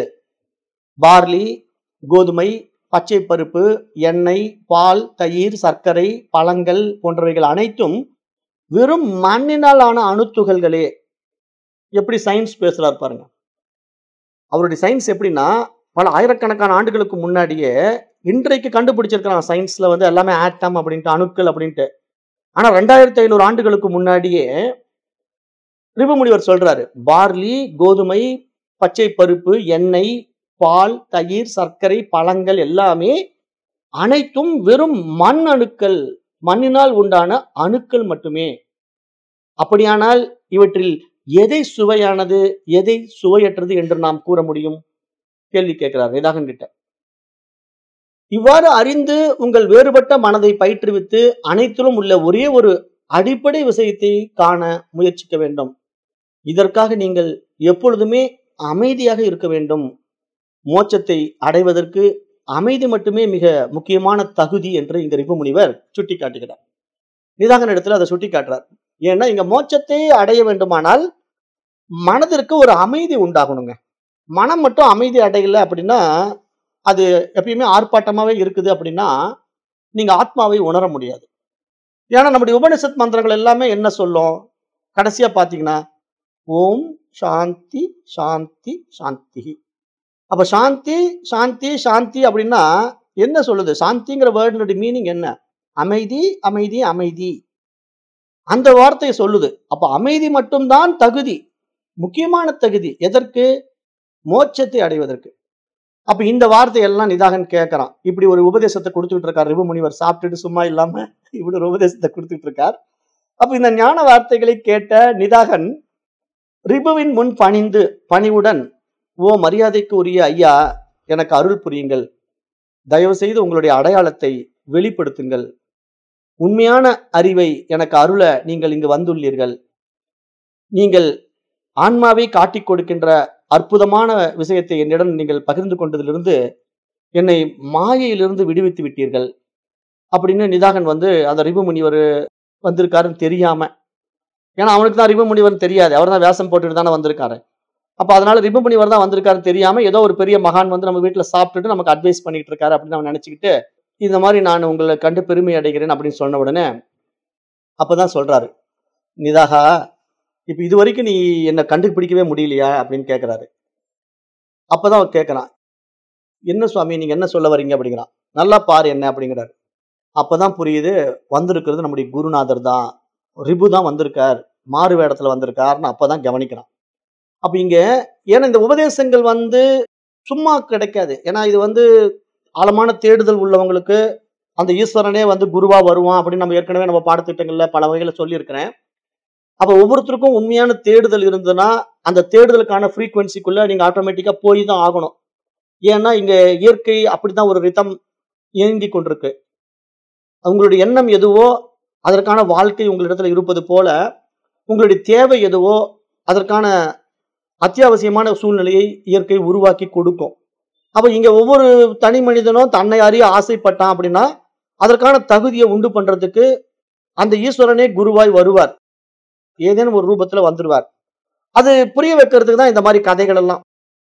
பார்லி கோதுமை பச்சை பருப்பு எண்ணெய் பால் தயிர் சர்க்கரை பழங்கள் போன்றவைகள் அனைத்தும் வெறும் மண்ணினால் ஆன அணுத்துகள்களே எப்படி சயின்ஸ் பேசுறாரு பாருங்க அவருடைய சயின்ஸ் எப்படின்னா பல ஆயிரக்கணக்கான ஆண்டுகளுக்கு முன்னாடியே இன்றைக்கு கண்டுபிடிச்சிருக்கிறான் சயின்ஸ்ல வந்து எல்லாமே ஆட்டம் அப்படின்ட்டு அணுக்கள் அப்படின்ட்டு ஆனா ரெண்டாயிரத்தி ஐநூறு ஆண்டுகளுக்கு முன்னாடியே ரிபுமுனிவர் சொல்றாரு பார்லி கோதுமை பச்சை பருப்பு எண்ணெய் பால் தயிர் சர்க்கரை பழங்கள் எல்லாமே அனைத்தும் வெறும் மண் அணுக்கள் மண்ணினால் உண்டான அணுக்கள் மட்டுமே அப்படியானால் இவற்றில் எதை சுவையானது எதை சுவையற்றது என்று நாம் கூற முடியும் கேள்வி கேட்கிறார் நிதாகன் கிட்ட இவ்வாறு அறிந்து உங்கள் வேறுபட்ட மனதை பயிற்றுவித்து அனைத்திலும் உள்ள ஒரே ஒரு அடிப்படை விஷயத்தை காண முயற்சிக்க வேண்டும் இதற்காக நீங்கள் எப்பொழுதுமே அமைதியாக இருக்க வேண்டும் மோட்சத்தை அடைவதற்கு அமைதி மட்டுமே மிக முக்கியமான தகுதி என்று இங்க ரிபு முனிவர் சுட்டி காட்டுகிறார் நிதாகன் இடத்துல அதை சுட்டி காட்டுறார் ஏன்னா இங்க மோட்சத்தை அடைய வேண்டுமானால் மனதிற்கு ஒரு அமைதி உண்டாகணுங்க மனம் மட்டும் அமைதி அடையல அப்படின்னா அது எப்பயுமே ஆர்ப்பாட்டமாவே இருக்குது அப்படின்னா நீங்க ஆத்மாவை உணர முடியாது ஏன்னா நம்முடைய உபனிஷத் மந்திரங்கள் எல்லாமே என்ன சொல்லும் கடைசியா பாத்தீங்கன்னா ஓம் சாந்தி சாந்தி சாந்தி அப்ப சாந்தி சாந்தி சாந்தி அப்படின்னா என்ன சொல்லுது சாந்திங்கிற வேர்டினுடைய மீனிங் என்ன அமைதி அமைதி அமைதி அந்த வார்த்தையை சொல்லுது அப்ப அமைதி மட்டும்தான் தகுதி முக்கியமான தகுதி எதற்கு மோட்சத்தை அடைவதற்கு அப்ப இந்த வார்த்தையெல்லாம் நிதாகன் கேட்கறான் இப்படி ஒரு உபதேசத்தை கொடுத்துட்டு இருக்கார் ரிபு முனிவர் சாப்பிட்டுட்டு சும்மா இல்லாம இப்படி ஒரு உபதேசத்தை கொடுத்துட்டு இருக்கார் அப்ப இந்த ஞான வார்த்தைகளை கேட்ட நிதாகன் ரிபுவின் முன் பணிந்து பணிவுடன் ஓ மரியாதைக்கு உரிய ஐயா எனக்கு அருள் புரியுங்கள் தயவு செய்து உங்களுடைய அடையாளத்தை வெளிப்படுத்துங்கள் உண்மையான அறிவை எனக்கு அருள நீங்கள் இங்கு வந்துள்ளீர்கள் நீங்கள் ஆன்மாவை காட்டிக் கொடுக்கின்ற அற்புதமான விஷயத்தை என்னிடம் நீங்கள் பகிர்ந்து கொண்டதிலிருந்து என்னை மாயையிலிருந்து விடுவித்து விட்டீர்கள் அப்படின்னு நிதாகன் வந்து அந்த ரிபு முனிவர் வந்திருக்காருன்னு தெரியாம ஏன்னா அவனுக்கு தான் ரிபு முனிவர் தெரியாது அவர் தான் வேஷம் போட்டுட்டு தானே வந்திருக்காரு அப்ப அதனால ரிபு முனிவர் தான் வந்திருக்காருன்னு தெரியாம ஏதோ ஒரு பெரிய மகான் வந்து நம்ம வீட்டுல சாப்பிட்டுட்டு நமக்கு அட்வைஸ் பண்ணிட்டு இருக்காரு அப்படின்னு அவன் நினைச்சுக்கிட்டு இந்த மாதிரி நான் உங்களை கண்டு பெருமை அடைகிறேன் அப்படின்னு சொன்ன உடனே அப்பதான் சொல்றாரு நிதாகா இப்ப இது வரைக்கும் நீ என்னை கண்டுபிடிக்கவே முடியலையா அப்படின்னு கேட்கிறாரு அப்பதான் அவர் கேட்கறான் என்ன சுவாமி நீங்க என்ன சொல்ல வரீங்க அப்படிங்கிறான் நல்லா பாரு என்ன அப்படிங்கிறாரு அப்பதான் புரியுது வந்திருக்கிறது நம்முடைய குருநாதர் தான் ரிபு தான் வந்திருக்கார் மாறு வேடத்துல வந்திருக்காருன்னு அப்பதான் கவனிக்கிறான் அப்ப இங்க ஏன்னா இந்த உபதேசங்கள் வந்து சும்மா கிடைக்காது ஏன்னா இது வந்து ஆழமான தேடுதல் உள்ளவங்களுக்கு அந்த ஈஸ்வரனே வந்து குருவா வருவான் அப்படின்னு நம்ம ஏற்கனவே நம்ம பாடத்திட்டங்கள்ல பல வகையில சொல்லியிருக்கிறேன் அப்ப ஒவ்வொருத்தருக்கும் உண்மையான தேடுதல் இருந்ததுன்னா அந்த தேடுதலுக்கான ஃப்ரீக்குவன்சிக்குள்ள நீங்க ஆட்டோமேட்டிக்கா போய் தான் ஆகணும் ஏன்னா இங்க இயற்கை அப்படிதான் ஒரு ரிதம் இயங்கி கொண்டிருக்கு உங்களுடைய எண்ணம் எதுவோ அதற்கான வாழ்க்கை உங்களிடத்துல இருப்பது போல உங்களுடைய தேவை எதுவோ அதற்கான அத்தியாவசியமான சூழ்நிலையை இயற்கை உருவாக்கி கொடுக்கும் அப்ப இங்க ஒவ்வொரு தனி மனிதனும் தன்னை அறிய ஆசைப்பட்டான் அப்படின்னா அதற்கான தகுதியை உண்டு பண்றதுக்கு அந்த ஈஸ்வரனே குருவாய் வருவார் ஏதேனும் ஒரு ரூபத்துல வந்துருவார் அது புரிய வைக்கிறதுக்கு தான் இந்த மாதிரி கதைகள் எல்லாம்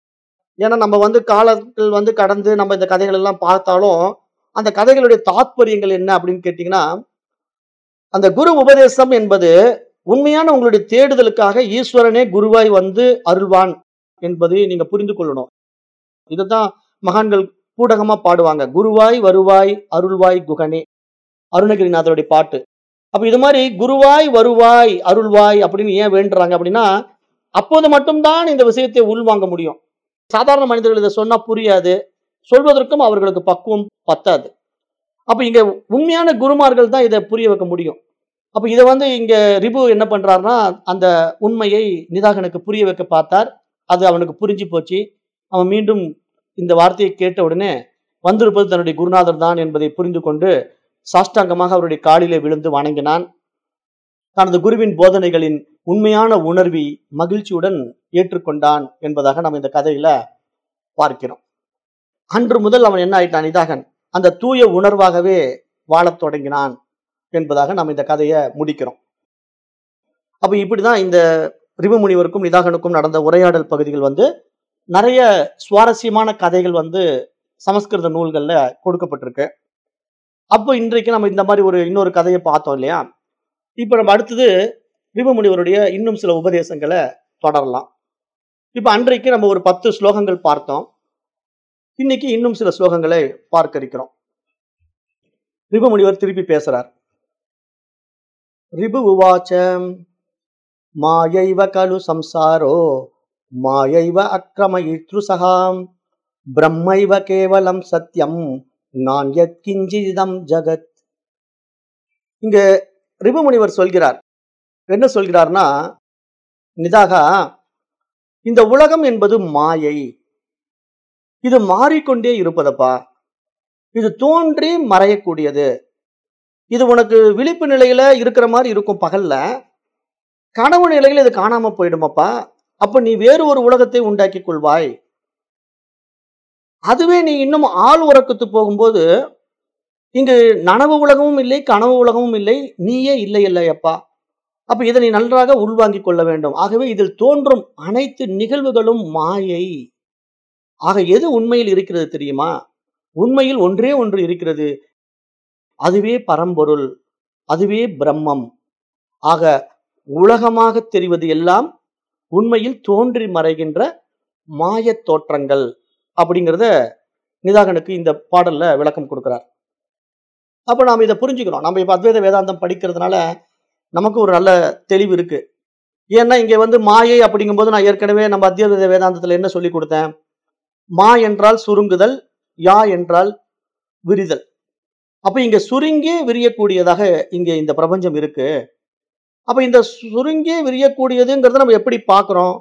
ஏன்னா நம்ம வந்து காலங்கள் வந்து கடந்து நம்ம இந்த கதைகள் எல்லாம் பார்த்தாலும் அந்த கதைகளுடைய தாத்பரியங்கள் என்ன அப்படின்னு கேட்டீங்கன்னா அந்த குரு உபதேசம் என்பது உண்மையான உங்களுடைய தேடுதலுக்காக ஈஸ்வரனே குருவாய் வந்து அருள்வான் என்பதை நீங்க புரிந்து கொள்ளணும் இதுதான் மகான்கள் பூடகமா பாடுவாங்க குருவாய் வருவாய் அருள்வாய் குகனே அருணகிரிநாதருடைய பாட்டு அப்ப இது மாதிரி குருவாய் வருவாய் அருள்வாய் அப்படின்னு ஏன் வேண்டுறாங்க அப்படின்னா அப்போது மட்டும்தான் இந்த விஷயத்தை உள்வாங்க முடியும் சாதாரண மனிதர்கள் இதை சொன்னா புரியாது சொல்வதற்கும் அவர்களுக்கு பக்குவம் பத்தாது அப்ப இங்க உண்மையான குருமார்கள் தான் இதை புரிய வைக்க முடியும் அப்ப இதை வந்து இங்க ரிபு என்ன பண்றாருன்னா அந்த உண்மையை நிதாகனுக்கு புரிய வைக்க பார்த்தார் அது அவனுக்கு புரிஞ்சு போச்சு அவன் மீண்டும் இந்த வார்த்தையை கேட்ட உடனே வந்திருப்பது தன்னுடைய குருநாதர் தான் என்பதை புரிந்து கொண்டு சாஷ்டாங்கமாக அவருடைய காலிலே விழுந்து வணங்கினான் தனது குருவின் போதனைகளின் உண்மையான உணர்வி மகிழ்ச்சியுடன் ஏற்றுக்கொண்டான் என்பதாக நம்ம இந்த கதையில பார்க்கிறோம் அன்று முதல் அவன் என்ன ஆயிட்டான் நிதாகன் அந்த தூய உணர்வாகவே வாழத் தொடங்கினான் என்பதாக நம்ம இந்த கதையை முடிக்கிறோம் அப்ப இப்படிதான் இந்த ரிபு முனிவருக்கும் நிதாகனுக்கும் நடந்த உரையாடல் பகுதிகள் வந்து நிறைய சுவாரஸ்யமான கதைகள் வந்து சமஸ்கிருத நூல்கள்ல கொடுக்கப்பட்டிருக்கு அப்போ இன்றைக்கு நம்ம இந்த மாதிரி ஒரு இன்னொரு கதையை பார்த்தோம் இல்லையா இப்ப நம்ம அடுத்தது ரிபு முனிவருடைய இன்னும் சில உபதேசங்களை தொடரலாம் இப்ப அன்றைக்கு நம்ம ஒரு பத்து ஸ்லோகங்கள் பார்த்தோம் இன்னைக்கு இன்னும் சில ஸ்லோகங்களை பார்க்க இருக்கிறோம் ரிபு முனிவர் திருப்பி பேசுறார் ரிபு உவாச்ச மாயைவ கலு சம்சாரோ மாயைவ அக்ரமயித்ரு சகாம் பிரம்மைவ கேவலம் சத்யம் நான் யத்கிஞ்சிதம் ஜகத் இங்க ரிபுமுனிவர் சொல்கிறார் என்ன சொல்கிறார்னா நிதாகா இந்த உலகம் என்பது மாயை இது மாறிக்கொண்டே இருப்பதப்பா இது தோன்றி மறையக்கூடியது இது உனக்கு விழிப்பு நிலையில இருக்கிற மாதிரி இருக்கும் பகல்ல கனவு நிலையில இது காணாம போயிடுமப்பா அப்ப நீ வேறு ஒரு உலகத்தை உண்டாக்கி கொள்வாய் அதுவே நீ இன்னும் ஆள் உறக்கத்து போகும்போது இங்கு நனவு உலகமும் இல்லை கனவு உலகமும் இல்லை நீயே இல்லை இல்லையப்பா அப்ப இதை நீ நன்றாக உள்வாங்கிக் கொள்ள வேண்டும் ஆகவே இதில் தோன்றும் அனைத்து நிகழ்வுகளும் மாயை ஆக எது உண்மையில் இருக்கிறது தெரியுமா உண்மையில் ஒன்றே ஒன்று இருக்கிறது அதுவே பரம்பொருள் அதுவே பிரம்மம் ஆக உலகமாக தெரிவது எல்லாம் உண்மையில் தோன்றி மறைகின்ற மாயத் தோற்றங்கள் அப்படிங்கிறத நிதாகனுக்கு இந்த பாடல்ல விளக்கம் கொடுக்கிறார் அப்ப நாம இதை புரிஞ்சுக்கிறோம் நம்ம இப்ப அத்வைத வேதாந்தம் படிக்கிறதுனால நமக்கு ஒரு நல்ல தெளிவு இருக்கு ஏன்னா இங்க வந்து மாயை அப்படிங்கும்போது நான் ஏற்கனவே நம்ம அத்வைத வேதாந்தத்துல என்ன சொல்லி கொடுத்தேன் மா என்றால் சுருங்குதல் யா என்றால் விரிதல் அப்ப இங்க சுருங்கி விரியக்கூடியதாக இங்க இந்த பிரபஞ்சம் இருக்கு அப்ப இந்த சுருங்கி விரியக்கூடியதுங்கிறத நம்ம எப்படி பார்க்கிறோம்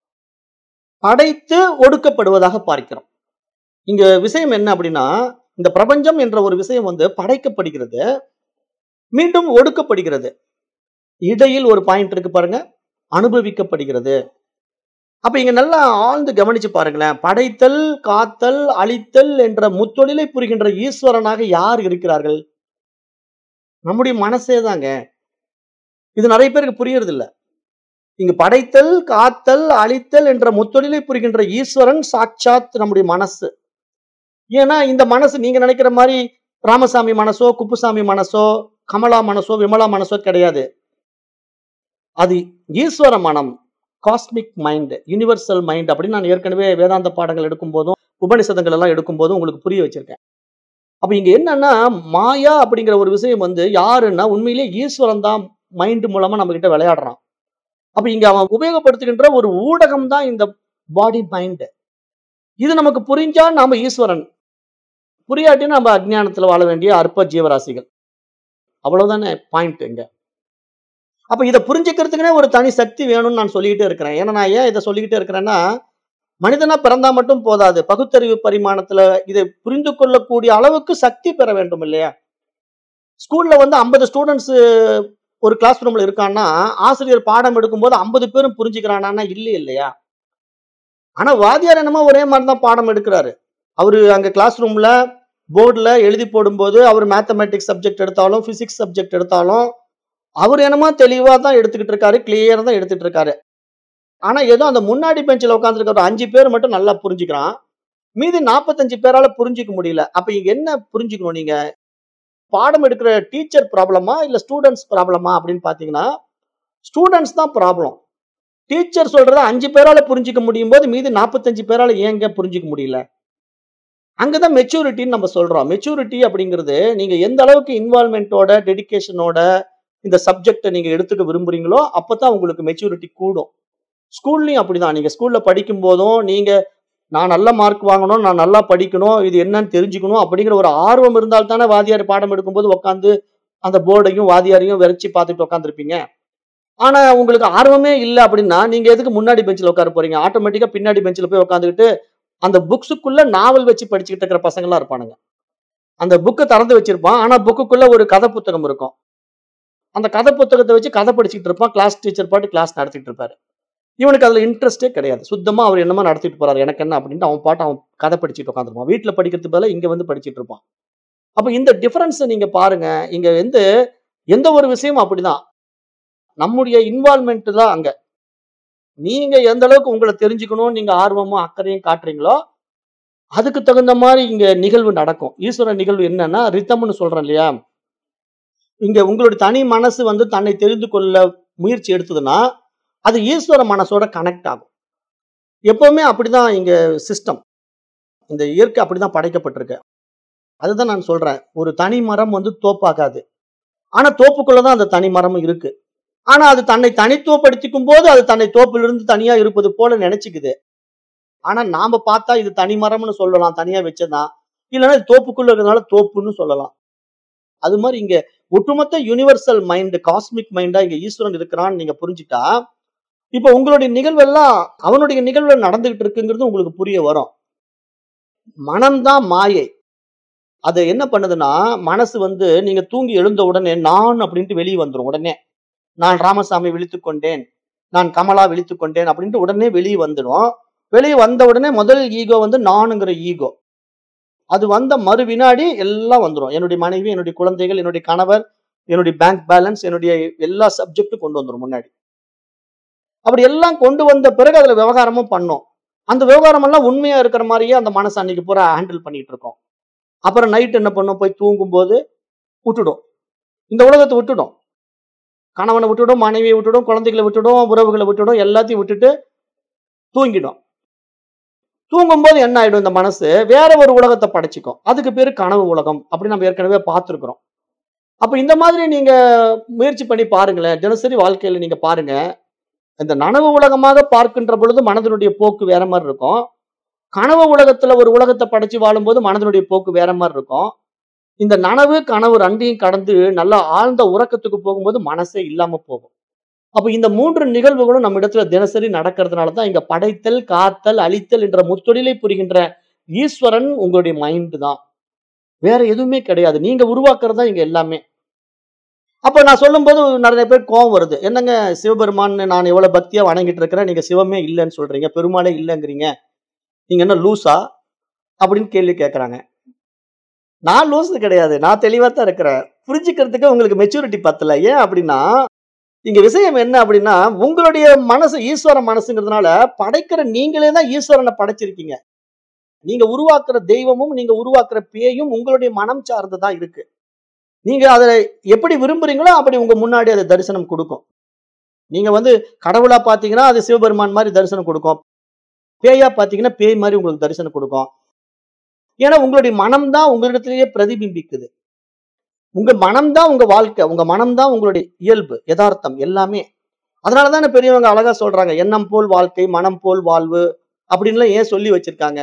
படைத்து ஒடுக்கப்படுவதாக பார்க்கிறோம் இங்க விஷயம் என்ன அப்படின்னா இந்த பிரபஞ்சம் என்ற ஒரு விஷயம் வந்து படைக்கப்படுகிறது மீண்டும் ஒடுக்கப்படுகிறது இடையில் ஒரு பாயிண்ட் இருக்கு பாருங்க அனுபவிக்கப்படுகிறது அப்ப இங்க நல்லா ஆழ்ந்து கவனிச்சு பாருங்களேன் படைத்தல் காத்தல் அழித்தல் என்ற முத்தொழிலை புரிகின்ற ஈஸ்வரனாக யார் இருக்கிறார்கள் நம்முடைய மனசே தாங்க இது நிறைய பேருக்கு புரியறது இல்ல இங்க படைத்தல் காத்தல் அழித்தல் என்ற முத்தொழிலை புரிகின்ற ஈஸ்வரன் சாட்சாத் நம்முடைய மனசு ஏன்னா இந்த மனசு நீங்க நினைக்கிற மாதிரி ராமசாமி மனசோ குப்புசாமி மனசோ கமலா மனசோ விமலா மனசோ கிடையாது அது ஈஸ்வர மனம் காஸ்மிக் மைண்ட் யூனிவர்சல் மைண்ட் அப்படின்னு நான் ஏற்கனவே வேதாந்த பாடங்கள் எடுக்கும் போதும் உபனிஷதங்கள் எல்லாம் எடுக்கும் போதும் உங்களுக்கு புரிய வச்சிருக்கேன் அப்ப இங்க என்னன்னா மாயா அப்படிங்கிற ஒரு விஷயம் வந்து யாருன்னா உண்மையிலே ஈஸ்வரன் தான் மைண்ட் மூலமா நம்ம கிட்ட விளையாடுறான் அப்ப இங்க அவன் உபயோகப்படுத்துகின்ற ஒரு ஊடகம் தான் இந்த பாடி மைண்ட் இது நமக்கு புரிஞ்சா நாம ஈஸ்வரன் புரியாட்டி நம்ம அஜ்ஞானத்துல வாழ வேண்டிய அற்ப ஜீவராசிகள் அவ்வளவுதானே பாயிண்ட் இங்க அப்ப இதை புரிஞ்சுக்கிறதுக்குனே ஒரு தனி சக்தி வேணும்னு நான் சொல்லிக்கிட்டே இருக்கிறேன் ஏன்னா நான் ஏன் இதை சொல்லிக்கிட்டே இருக்கிறேன்னா மனிதனா பிறந்தா மட்டும் போதாது பகுத்தறிவு பரிமாணத்துல இதை புரிந்து கொள்ளக்கூடிய அளவுக்கு சக்தி பெற வேண்டும் இல்லையா ஸ்கூல்ல வந்து ஐம்பது ஸ்டூடெண்ட்ஸ் ஒரு கிளாஸ் ரூம்ல இருக்கான்னா ஆசிரியர் பாடம் எடுக்கும்போது ஐம்பது பேரும் புரிஞ்சுக்கிறானா இல்லை இல்லையா ஆனா வாத்தியார் என்னமோ ஒரே மாதிரி தான் பாடம் எடுக்கிறாரு அவரு அங்க கிளாஸ் ரூம்ல போர்டுல எழுதி போடும்போது அவர் மேத்தமெட்டிக்ஸ் சப்ஜெக்ட் எடுத்தாலும் பிசிக்ஸ் சப்ஜெக்ட் எடுத்தாலும் அவர் என்னமோ தெளிவா தான் எடுத்துக்கிட்டு இருக்காரு கிளியரா தான் எடுத்துட்டு இருக்காரு ஆனா ஏதோ அந்த முன்னாடி பெஞ்சில் உட்காந்துருக்க ஒரு அஞ்சு பேர் மட்டும் நல்லா புரிஞ்சுக்கிறான் மீதி நாற்பத்தஞ்சு பேரால புரிஞ்சுக்க முடியல அப்ப இங்க என்ன புரிஞ்சுக்கணும் நீங்க பாடம் எடுக்கிற டீச்சர் ப்ராப்ளமா இல்ல ஸ்டூடெண்ட்ஸ் ப்ராப்ளமா அப்படின்னு பாத்தீங்கன்னா ஸ்டூடெண்ட்ஸ் தான் ப்ராப்ளம் டீச்சர் சொல்றத அஞ்சு பேரால புரிஞ்சுக்க முடியும் போது மீதி நாற்பத்தஞ்சு பேரால ஏங்க புரிஞ்சுக்க முடியல அங்கதான் மெச்சூரிட்டின்னு நம்ம சொல்றோம் மெச்சூரிட்டி அப்படிங்கிறது நீங்க எந்த அளவுக்கு இன்வால்மெண்ட்டோட டெடிகேஷனோட இந்த சப்ஜெக்டை நீங்க எடுத்துக்க விரும்புறீங்களோ அப்பதான் உங்களுக்கு மெச்சூரிட்டி கூடும் ஸ்கூல்லையும் அப்படிதான் நீங்க ஸ்கூல்ல படிக்கும் போதும் நீங்க நான் நல்ல மார்க் வாங்கணும் நான் நல்லா படிக்கணும் இது என்னன்னு தெரிஞ்சுக்கணும் அப்படிங்கிற ஒரு ஆர்வம் இருந்தால் தானே வாதியார் பாடம் எடுக்கும்போது உட்காந்து அந்த போர்டையும் வாதியாரையும் விரைச்சி பார்த்துட்டு உட்காந்துருப்பீங்க ஆனா உங்களுக்கு ஆர்வமே இல்லை அப்படின்னா நீங்க எதுக்கு முன்னாடி பெஞ்சில் உட்கார போறீங்க ஆட்டோமேட்டிக்கா பின்னாடி பெஞ்சில் போய் உட்காந்துக்கிட்டு அந்த புக்ஸுக்குள்ள நாவல் வச்சு படிச்சுக்கிட்டு இருக்கிற பசங்களா இருப்பானுங்க அந்த புக்கை திறந்து வச்சிருப்பான் ஆனா புக்குக்குள்ள ஒரு கதை புத்தகம் இருக்கும் அந்த கதை புத்தகத்தை வச்சு கதை படிச்சுட்டு இருப்பான் கிளாஸ் டீச்சர் பாட்டு கிளாஸ் நடத்திட்டு இருப்பாரு இவனுக்கு அதுல இன்ட்ரெஸ்டே கிடையாது சுத்தமா அவர் என்னமா நடத்திட்டு போறாரு எனக்கு என்ன அப்படின்ட்டு அவன் பாட்டு அவன் கதை படிச்சுட்டு உட்காந்துருப்பான் வீட்டுல படிக்கிறதுக்கு பதிலா இங்க வந்து படிச்சுட்டு இருப்பான் அப்ப இந்த டிஃபரன்ஸை நீங்க பாருங்க இங்க வந்து எந்த ஒரு விஷயமும் அப்படிதான் நம்முடைய இன்வால்மெண்ட் தான் அங்க நீங்க எந்த அளவுக்கு உங்களை தெரிஞ்சுக்கணும் நீங்க ஆர்வமும் அக்கறையும் காட்டுறீங்களோ அதுக்கு தகுந்த மாதிரி இங்க நிகழ்வு நடக்கும் ஈஸ்வர நிகழ்வு என்னன்னா ரித்தம்னு சொல்றேன் இல்லையா இங்க உங்களுடைய தனி மனசு வந்து தன்னை தெரிந்து கொள்ள முயற்சி எடுத்ததுன்னா அது ஈஸ்வர மனசோட கனெக்ட் ஆகும் எப்பவுமே அப்படிதான் இங்க சிஸ்டம் இந்த இயற்கை அப்படிதான் படைக்கப்பட்டிருக்கு அதுதான் நான் சொல்றேன் ஒரு தனி மரம் வந்து தோப்பாகாது ஆனா தோப்புக்குள்ளதான் அந்த தனி மரமும் இருக்கு ஆனா அது தன்னை தனித்துவப்படுத்திக்கும் போது அது தன்னை தோப்பிலிருந்து தனியா இருப்பது போல நினைச்சுக்குது ஆனா நாம பார்த்தா இது தனி மரம்னு சொல்லலாம் தனியா வச்சதான் இல்லைன்னா இது தோப்புக்குள்ள இருக்கிறதுனால தோப்புன்னு சொல்லலாம் அது மாதிரி இங்க ஒட்டுமொத்த யுனிவர்சல் மைண்ட் காஸ்மிக் மைண்டா இங்க ஈஸ்வரன் இருக்கிறான்னு நீங்க புரிஞ்சுட்டா இப்ப உங்களுடைய நிகழ்வெல்லாம் அவனுடைய நிகழ்வு நடந்துகிட்டு இருக்குங்கிறது உங்களுக்கு புரிய வரும் மனம்தான் மாயை அது என்ன பண்ணுதுன்னா மனசு வந்து நீங்க தூங்கி எழுந்த உடனே நான் அப்படின்ட்டு வெளியே வந்துரும் உடனே நான் ராமசாமி விழித்துக் கொண்டேன் நான் கமலா விழித்துக் கொண்டேன் அப்படின்ட்டு உடனே வெளியே வந்துடும் வெளியே வந்த உடனே முதல் ஈகோ வந்து நானுங்கிற ஈகோ அது வந்த மறு வினாடி எல்லாம் வந்துடும் என்னுடைய மனைவி என்னுடைய குழந்தைகள் என்னுடைய கணவர் என்னுடைய பேங்க் பேலன்ஸ் என்னுடைய எல்லா சப்ஜெக்டும் கொண்டு வந்துடும் முன்னாடி அப்படி எல்லாம் கொண்டு வந்த பிறகு அதுல விவகாரமும் பண்ணும் அந்த விவகாரம் எல்லாம் உண்மையா இருக்கிற மாதிரியே அந்த மனசு அன்னைக்கு பூரா ஹேண்டில் பண்ணிட்டு இருக்கோம் அப்புறம் நைட் என்ன பண்ணும் போய் தூங்கும் போது விட்டுடும் இந்த உலகத்தை விட்டுடும் கணவனை விட்டுடும் மனைவியை விட்டுடும் குழந்தைகளை விட்டுடும் உறவுகளை விட்டுடும் எல்லாத்தையும் விட்டுட்டு தூங்கிடும் தூங்கும்போது என்ன ஆயிடும் இந்த மனசு வேற ஒரு உலகத்தை படைச்சுக்கும் அதுக்கு பேரு கனவு உலகம் அப்படி நம்ம ஏற்கனவே பார்த்துருக்குறோம் அப்ப இந்த மாதிரி நீங்க முயற்சி பண்ணி பாருங்களேன் தினசரி வாழ்க்கையில நீங்க பாருங்க இந்த நனவு உலகமாக பார்க்கின்ற பொழுது மனதினுடைய போக்கு வேற மாதிரி இருக்கும் கனவு உலகத்துல ஒரு உலகத்தை படைச்சு வாழும்போது மனதினுடைய போக்கு வேற மாதிரி இருக்கும் இந்த நனவு கனவு ரெண்டையும் கடந்து நல்லா ஆழ்ந்த உறக்கத்துக்கு போகும்போது மனசே இல்லாம போகும் அப்ப இந்த மூன்று நிகழ்வுகளும் நம்ம இடத்துல தினசரி நடக்கிறதுனால தான் இங்க படைத்தல் காத்தல் அழித்தல் என்ற முத்தொழிலை புரிகின்ற ஈஸ்வரன் உங்களுடைய மைண்ட் தான் வேற எதுவுமே கிடையாது நீங்க உருவாக்குறது தான் இங்க எல்லாமே அப்ப நான் சொல்லும்போது நிறைய பேர் கோவம் வருது என்னங்க சிவபெருமான் நான் எவ்வளவு பக்தியா வணங்கிட்டு இருக்கிறேன் நீங்க சிவமே இல்லைன்னு சொல்றீங்க பெருமாளே இல்லைங்கிறீங்க நீங்க என்ன லூசா அப்படின்னு கேள்வி கேட்கறாங்க நான் லூசு கிடையாது நான் தெளிவா தான் இருக்கிறேன் புரிஞ்சுக்கிறதுக்கு உங்களுக்கு மெச்சூரிட்டி பத்தல ஏன் அப்படின்னா இங்க விஷயம் என்ன அப்படின்னா உங்களுடைய மனசு ஈஸ்வர மனசுங்கிறதுனால படைக்கிற நீங்களே தான் ஈஸ்வரனை படைச்சிருக்கீங்க நீங்க உருவாக்குற தெய்வமும் நீங்க உருவாக்குற பேயும் உங்களுடைய மனம் சார்ந்துதான் இருக்கு நீங்க அதை எப்படி விரும்புறீங்களோ அப்படி உங்க முன்னாடி அது தரிசனம் கொடுக்கும் நீங்க வந்து கடவுளா பாத்தீங்கன்னா அது சிவபெருமான் மாதிரி தரிசனம் கொடுக்கும் பேயா பாத்தீங்கன்னா பேய் மாதிரி உங்களுக்கு தரிசனம் கொடுக்கும் ஏன்னா உங்களுடைய மனம் தான் உங்களிடத்திலேயே பிரதிபிம்பிக்குது உங்க மனம் தான் உங்க வாழ்க்கை உங்க மனம் தான் உங்களுடைய இயல்பு யதார்த்தம் எல்லாமே அதனாலதான் பெரியவங்க அழகா சொல்றாங்க எண்ணம் போல் வாழ்க்கை மனம் போல் வாழ்வு அப்படின்லாம் ஏன் சொல்லி வச்சிருக்காங்க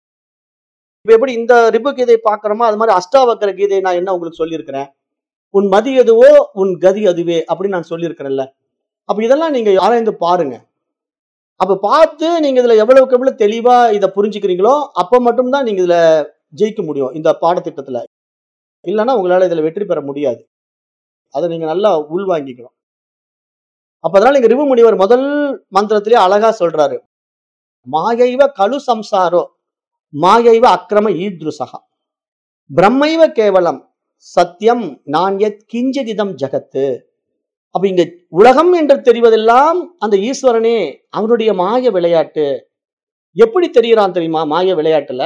இப்ப எப்படி இந்த ரிபு கீதை பாக்குறோமோ அது மாதிரி அஷ்டாவக்கர கீதை நான் என்ன உங்களுக்கு சொல்லியிருக்கிறேன் உன் மதி எதுவோ உன் கதி அதுவே அப்படின்னு நான் சொல்லியிருக்கிறேன்ல அப்ப இதெல்லாம் நீங்க ஆராய்ந்து பாருங்க அப்ப பார்த்து நீங்க இதுல எவ்வளவுக்கு எவ்வளவு தெளிவா இதை புரிஞ்சுக்கிறீங்களோ அப்ப மட்டும்தான் நீங்க இதுல ஜெயிக்க முடியும் இந்த பாடத்திட்டத்துல இல்லைன்னா உங்களால இதுல வெற்றி பெற முடியாது அதை நீங்க நல்லா உள்வாங்கிக்கணும் அப்ப அதனால இங்க ரிவு முனிவர் முதல் மந்திரத்திலே அழகா சொல்றாரு மாயைவ கலு சம்சாரோ மாயைவ அக்கிரம ஈத்ருசகா பிரம்மைவ கேவலம் சத்தியம் நான் எத் கிஞ்சதிதம் ஜகத்து அப்ப இங்க உலகம் என்று தெரிவதெல்லாம் அந்த ஈஸ்வரனே அவனுடைய மாய விளையாட்டு எப்படி தெரியறான் தெரியுமா மாய விளையாட்டுல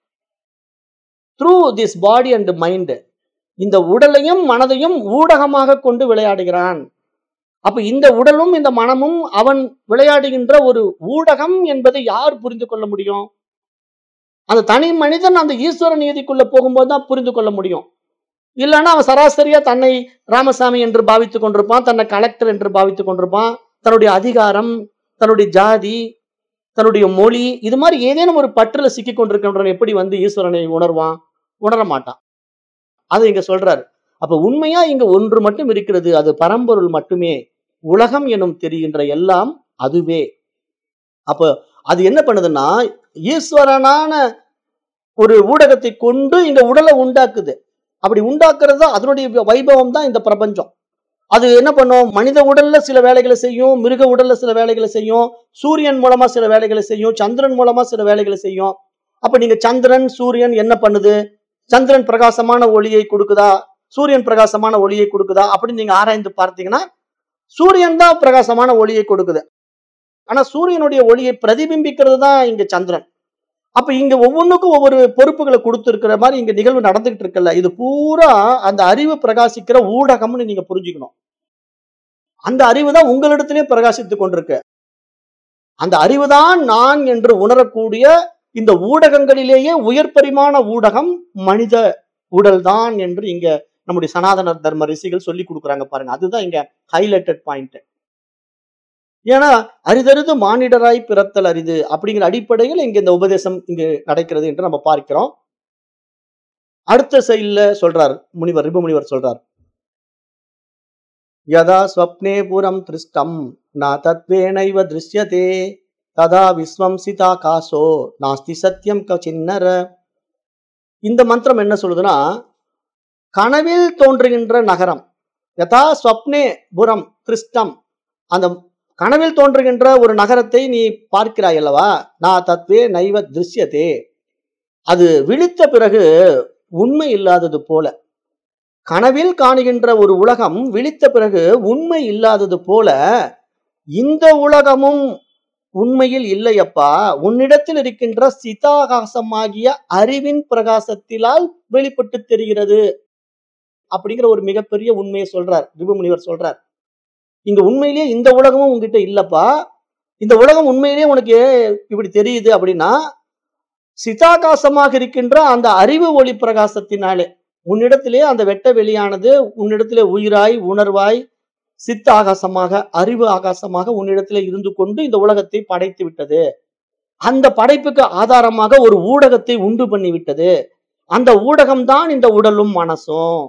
through this body and mind இந்த உடலையும் மனதையும் ஊடகமாக கொண்டு விளையாடுகிறான் அப்ப இந்த உடலும் இந்த மனமும் அவன் விளையாடுகின்ற ஒரு ஊடகம் என்பதை யார் புரிந்து கொள்ள முடியும் அந்த தனி மனிதன் அந்த ஈஸ்வர நீதிக்குள்ள போகும்போது தான் புரிந்து கொள்ள முடியும் இல்லைன்னா அவன் சராசரியா தன்னை ராமசாமி என்று பாவித்துக் கொண்டிருப்பான் தன்னை கலெக்டர் என்று பாவித்துக் கொண்டிருப்பான் தன்னுடைய அதிகாரம் தன்னுடைய ஜாதி தன்னுடைய மொழி இது மாதிரி ஏதேனும் ஒரு பற்றுல சிக்கி கொண்டிருக்கின்றவன் எப்படி வந்து ஈஸ்வரனை உணர்வான் உணர மாட்டான் அது இங்க சொல்றாரு அப்ப உண்மையா இங்க ஒன்று மட்டும் இருக்கிறது அது பரம்பொருள் மட்டுமே உலகம் எனும் தெரிகின்ற எல்லாம் அதுவே அப்ப அது என்ன பண்ணுதுன்னா ஈஸ்வரனான ஒரு ஊடகத்தை கொண்டு இங்க உடலை உண்டாக்குது அப்படி உண்டாக்குறது தான் அதனுடைய வைபவம் தான் இந்த பிரபஞ்சம் அது என்ன பண்ணும் மனித உடல்ல சில வேலைகளை செய்யும் மிருக உடல்ல சில வேலைகளை செய்யும் சூரியன் மூலமா சில வேலைகளை செய்யும் சந்திரன் மூலமா சில வேலைகளை செய்யும் அப்ப நீங்க சந்திரன் சூரியன் என்ன பண்ணுது சந்திரன் பிரகாசமான ஒளியை கொடுக்குதா சூரியன் பிரகாசமான ஒளியை கொடுக்குதா அப்படின்னு நீங்க ஆராய்ந்து பார்த்தீங்கன்னா சூரியன் தான் பிரகாசமான ஒளியை கொடுக்குது ஆனா சூரியனுடைய ஒளியை பிரதிபிம்பிக்கிறது தான் இங்க சந்திரன் அப்ப இங்க ஒவ்வொன்றுக்கும் ஒவ்வொரு பொறுப்புகளை கொடுத்துருக்கிற மாதிரி இங்க நிகழ்வு நடந்துகிட்டு இருக்குல்ல இது பூரா அந்த அறிவு பிரகாசிக்கிற ஊடகம்னு நீங்க புரிஞ்சுக்கணும் அந்த அறிவு தான் உங்களிடத்திலே பிரகாசித்துக் கொண்டிருக்கு அந்த அறிவுதான் நான் என்று உணரக்கூடிய இந்த ஊடகங்களிலேயே உயர் பரிமாண ஊடகம் மனித உடல் தான் என்று இங்க நம்முடைய சனாதன தர்ம ரிஷிகள் சொல்லி கொடுக்குறாங்க பாருங்க அதுதான் இங்க ஹைலைட்டட் பாயிண்ட் ஏன்னா அரிதறிது மானிடராய் பிறத்தல் அரிது அப்படிங்கிற அடிப்படையில் இங்க இந்த உபதேசம் இங்கு நடக்கிறது என்று நம்ம பார்க்கிறோம் அடுத்த செயல்ல சொல்றார் முனிவர் ரிபு முனிவர் சொல்றார் யதா ஸ்வப்னே புரம் திருஷ்டம் ந தத்வேனைவ திருஷ்யதே ததா விஸ்வம் சிதாகாசோ நாஸ்தி சத்தியம் சின்னர இந்த மந்திரம் என்ன சொல்லுதுன்னா கனவில் தோன்றுகின்ற நகரம் யதா ஸ்வப்னே புரம் திருஷ்டம் அந்த கனவில் தோன்றுகின்ற ஒரு நகரத்தை நீ பார்க்கிறாய் அல்லவா நான் தத்வே நைவ திருஷ்யதே அது விழித்த பிறகு உண்மை இல்லாதது போல கனவில் காணுகின்ற ஒரு உலகம் விழித்த பிறகு உண்மை இல்லாதது போல இந்த உலகமும் உண்மையில் இல்லையப்பா உன்னிடத்தில் இருக்கின்ற சிதாகாசமாகிய அறிவின் பிரகாசத்திலால் வெளிப்பட்டு தெரிகிறது அப்படிங்கிற ஒரு மிகப்பெரிய உண்மையை சொல்றார் ரிபுமுனிவர் சொல்றார் இங்க உண்மையிலேயே இந்த உலகமும் உங்ககிட்ட இல்லப்பா இந்த உலகம் உண்மையிலேயே உனக்கு இப்படி தெரியுது அப்படின்னா சிதாகாசமாக இருக்கின்ற அந்த அறிவு ஒளி பிரகாசத்தினாலே உன்னிடத்திலே அந்த வெட்ட வெளியானது உன்னிடத்திலே உயிராய் உணர்வாய் சித்த ஆகாசமாக அறிவு ஆகாசமாக உன்னிடத்திலே இருந்து கொண்டு இந்த உலகத்தை படைத்து விட்டது அந்த படைப்புக்கு ஆதாரமாக ஒரு ஊடகத்தை உண்டு பண்ணி விட்டது அந்த ஊடகம்தான் இந்த உடலும் மனசும்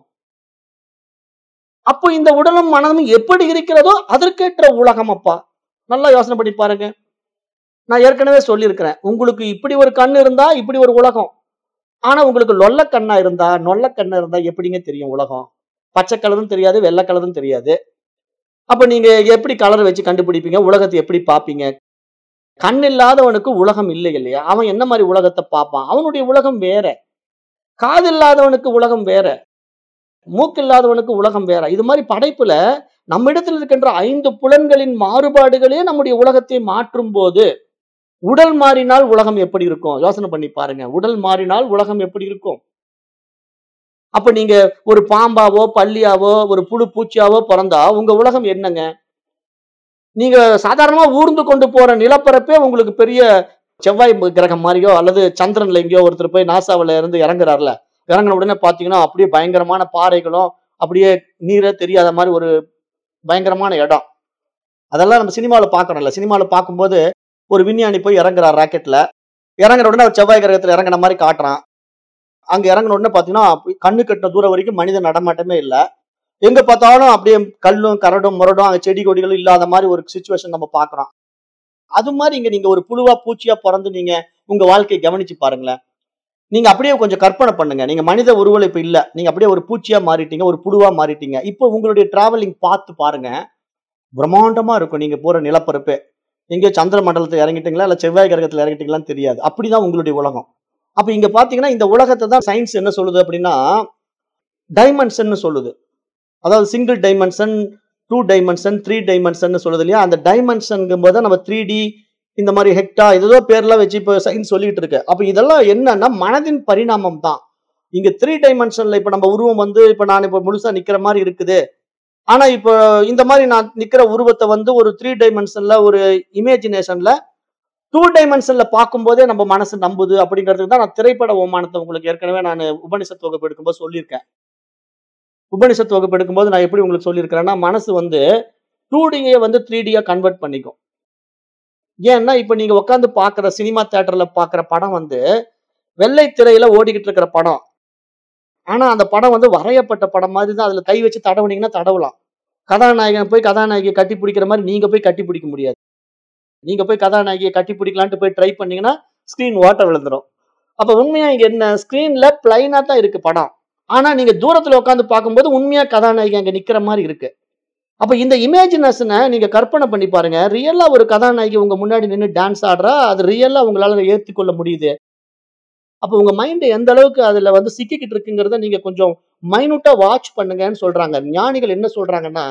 அப்போ இந்த உடலும் மனமும் எப்படி இருக்கிறதோ அதற்கேற்ற உலகம் அப்பா நல்லா யோசனை பண்ணி பாருங்க நான் ஏற்கனவே சொல்லியிருக்கிறேன் உங்களுக்கு இப்படி ஒரு கண் இருந்தா இப்படி ஒரு உலகம் ஆனா உங்களுக்கு லொல்ல கண்ணா இருந்தா நொல்ல கண்ணா இருந்தா எப்படிங்க தெரியும் உலகம் பச்சை கலரும் தெரியாது வெள்ளை கலரும் தெரியாது அப்ப நீங்க எப்படி கலர் வச்சு கண்டுபிடிப்பீங்க உலகத்தை எப்படி பார்ப்பீங்க கண் இல்லாதவனுக்கு உலகம் இல்லை இல்லையா அவன் என்ன மாதிரி உலகத்தை பார்ப்பான் அவனுடைய உலகம் வேற காது இல்லாதவனுக்கு உலகம் வேற மூக்கு இல்லாதவனுக்கு உலகம் வேற இது மாதிரி படைப்புல நம்ம இடத்துல இருக்கின்ற ஐந்து புலன்களின் மாறுபாடுகளே நம்முடைய உலகத்தை மாற்றும் போது உடல் மாறினால் உலகம் எப்படி இருக்கும் யோசனை பண்ணி பாருங்க உடல் மாறினால் உலகம் எப்படி இருக்கும் அப்ப நீங்க ஒரு பாம்பாவோ பல்லியாவோ ஒரு புழு பூச்சியாவோ பிறந்தா உங்க உலகம் என்னங்க நீங்க சாதாரணமா ஊர்ந்து கொண்டு போற நிலப்பரப்பே உங்களுக்கு பெரிய செவ்வாய் கிரகம் மாதிரியோ அல்லது சந்திரன்ல எங்கேயோ ஒருத்தர் போய் நாசாவில இருந்து இறங்குறாருல இறங்கின உடனே பாத்தீங்கன்னா அப்படியே பயங்கரமான பாறைகளும் அப்படியே நீரே தெரியாத மாதிரி ஒரு பயங்கரமான இடம் அதெல்லாம் நம்ம சினிமாவில் பார்க்கறோம்ல சினிமாவில் பார்க்கும்போது ஒரு விஞ்ஞானி போய் இறங்குறார் ராக்கெட்ல இறங்குற உடனே அவர் செவ்வாய் கிரகத்துல இறங்குன மாதிரி காட்டுறான் அங்க இறங்குன உடனே பாத்தீங்கன்னா அப்படி கண்ணு கட்டின தூரம் வரைக்கும் மனித நடமாட்டமே இல்ல எங்க பார்த்தாலும் அப்படியே கல்லும் கரடும் முரடும் அங்க செடி கொடிகளும் இல்லாத மாதிரி ஒரு சுச்சுவேஷன் நம்ம பாக்குறோம் அது மாதிரி இங்க நீங்க ஒரு புழுவா பூச்சியா பிறந்து நீங்க உங்க வாழ்க்கையை கவனிச்சு பாருங்களேன் நீங்க அப்படியே கொஞ்சம் கற்பனை பண்ணுங்க நீங்க மனித உருவல் இப்ப இல்ல நீங்க அப்படியே ஒரு பூச்சியா மாறிட்டீங்க ஒரு புழுவா மாறிட்டீங்க இப்போ உங்களுடைய டிராவலிங் பார்த்து பாருங்க பிரம்மாண்டமா இருக்கும் நீங்க போற நிலப்பரப்பே எங்கேயோ சந்திர மண்டலத்தை இறங்கிட்டீங்களா இல்ல செவ்வாய் கிரகத்துல இறங்கிட்டீங்களான்னு தெரியாது அப்படிதான் உங்களுடைய உலகம் அப்ப இங்க பாத்தீங்கன்னா இந்த உலகத்தை தான் சயின்ஸ் என்ன சொல்லுது அப்படின்னா டைமென்ஷன் சொல்லுது அதாவது single dimension two dimension three dimension சொல்லுது இல்லையா அந்த டைமென்ஷனுங்கும் போது நம்ம த்ரீ டி இந்த மாதிரி ஹெக்டா ஏதோ பேர்லாம் வச்சு இப்போ சயின்ஸ் சொல்லிட்டு இருக்கு அப்ப இதெல்லாம் என்னன்னா மனதின் பரிணாமம் தான் இங்க த்ரீ டைமென்ஷன்ல இப்ப நம்ம உருவம் வந்து இப்ப நான் இப்ப முழுசா நிக்கிற மாதிரி இருக்குது ஆனா இப்போ இந்த மாதிரி நான் நிக்கிற உருவத்தை வந்து ஒரு த்ரீ டைமென்ஷன்ல ஒரு இமேஜினேஷன்ல டூ டைமென்ஷன்ல பார்க்கும்போதே நம்ம மனசு நம்புது அப்படிங்கிறதுக்கு தான் நான் திரைப்பட ஓமானத்தை உங்களுக்கு ஏற்கனவே நான் உபனிஷத் வகுப்பு எடுக்கும்போது சொல்லியிருக்கேன் உபனிஷத் வகுப்பு எடுக்கும்போது நான் எப்படி உங்களுக்கு சொல்லியிருக்கிறேன்னா மனசு வந்து டூ டியை வந்து த்ரீ டியா கன்வெர்ட் பண்ணிக்கும் ஏன்னா இப்ப நீங்க உட்காந்து பாக்குற சினிமா தியேட்டர்ல பாக்குற படம் வந்து வெள்ளை திரையில ஓடிக்கிட்டு இருக்கிற படம் ஆனா அந்த படம் வந்து வரையப்பட்ட படம் மாதிரி தான் அதுல கை வச்சு தடவுனீங்கன்னா தடவலாம் கதாநாயகன் போய் கதாநாயகியை கட்டி பிடிக்கிற மாதிரி நீங்க போய் கட்டி பிடிக்க முடியாது நீங்க போய் கதாநாயகியை கட்டி பிடிக்கலான்ட்டு போய் ட்ரை பண்ணீங்கன்னா ஸ்கிரீன் ஓட்ட விழுந்துரும் அப்ப உண்மையா இங்க என்ன ஸ்கிரீன்ல பிளைனா தான் இருக்கு படம் ஆனா நீங்க தூரத்துல உட்காந்து பார்க்கும்போது உண்மையா கதாநாயகி அங்க நிக்கிற மாதிரி இருக்கு அப்ப இந்த இமேஜினேஷனை நீங்க கற்பனை பண்ணி பாருங்க ரியலா ஒரு கதாநாயகி உங்க முன்னாடி நின்று டான்ஸ் ஆடுறா அது ரியலா உங்களால ஏத்துக்கொள்ள முடியுது அப்ப உங்க மைண்ட் எந்த அளவுக்கு அதுல வந்து சிக்கிக்கிட்டு இருக்குங்கிறத நீங்க கொஞ்சம் மைனூட்டா வாட்ச் பண்ணுங்கன்னு சொல்றாங்க ஞானிகள் என்ன சொல்றாங்கன்னா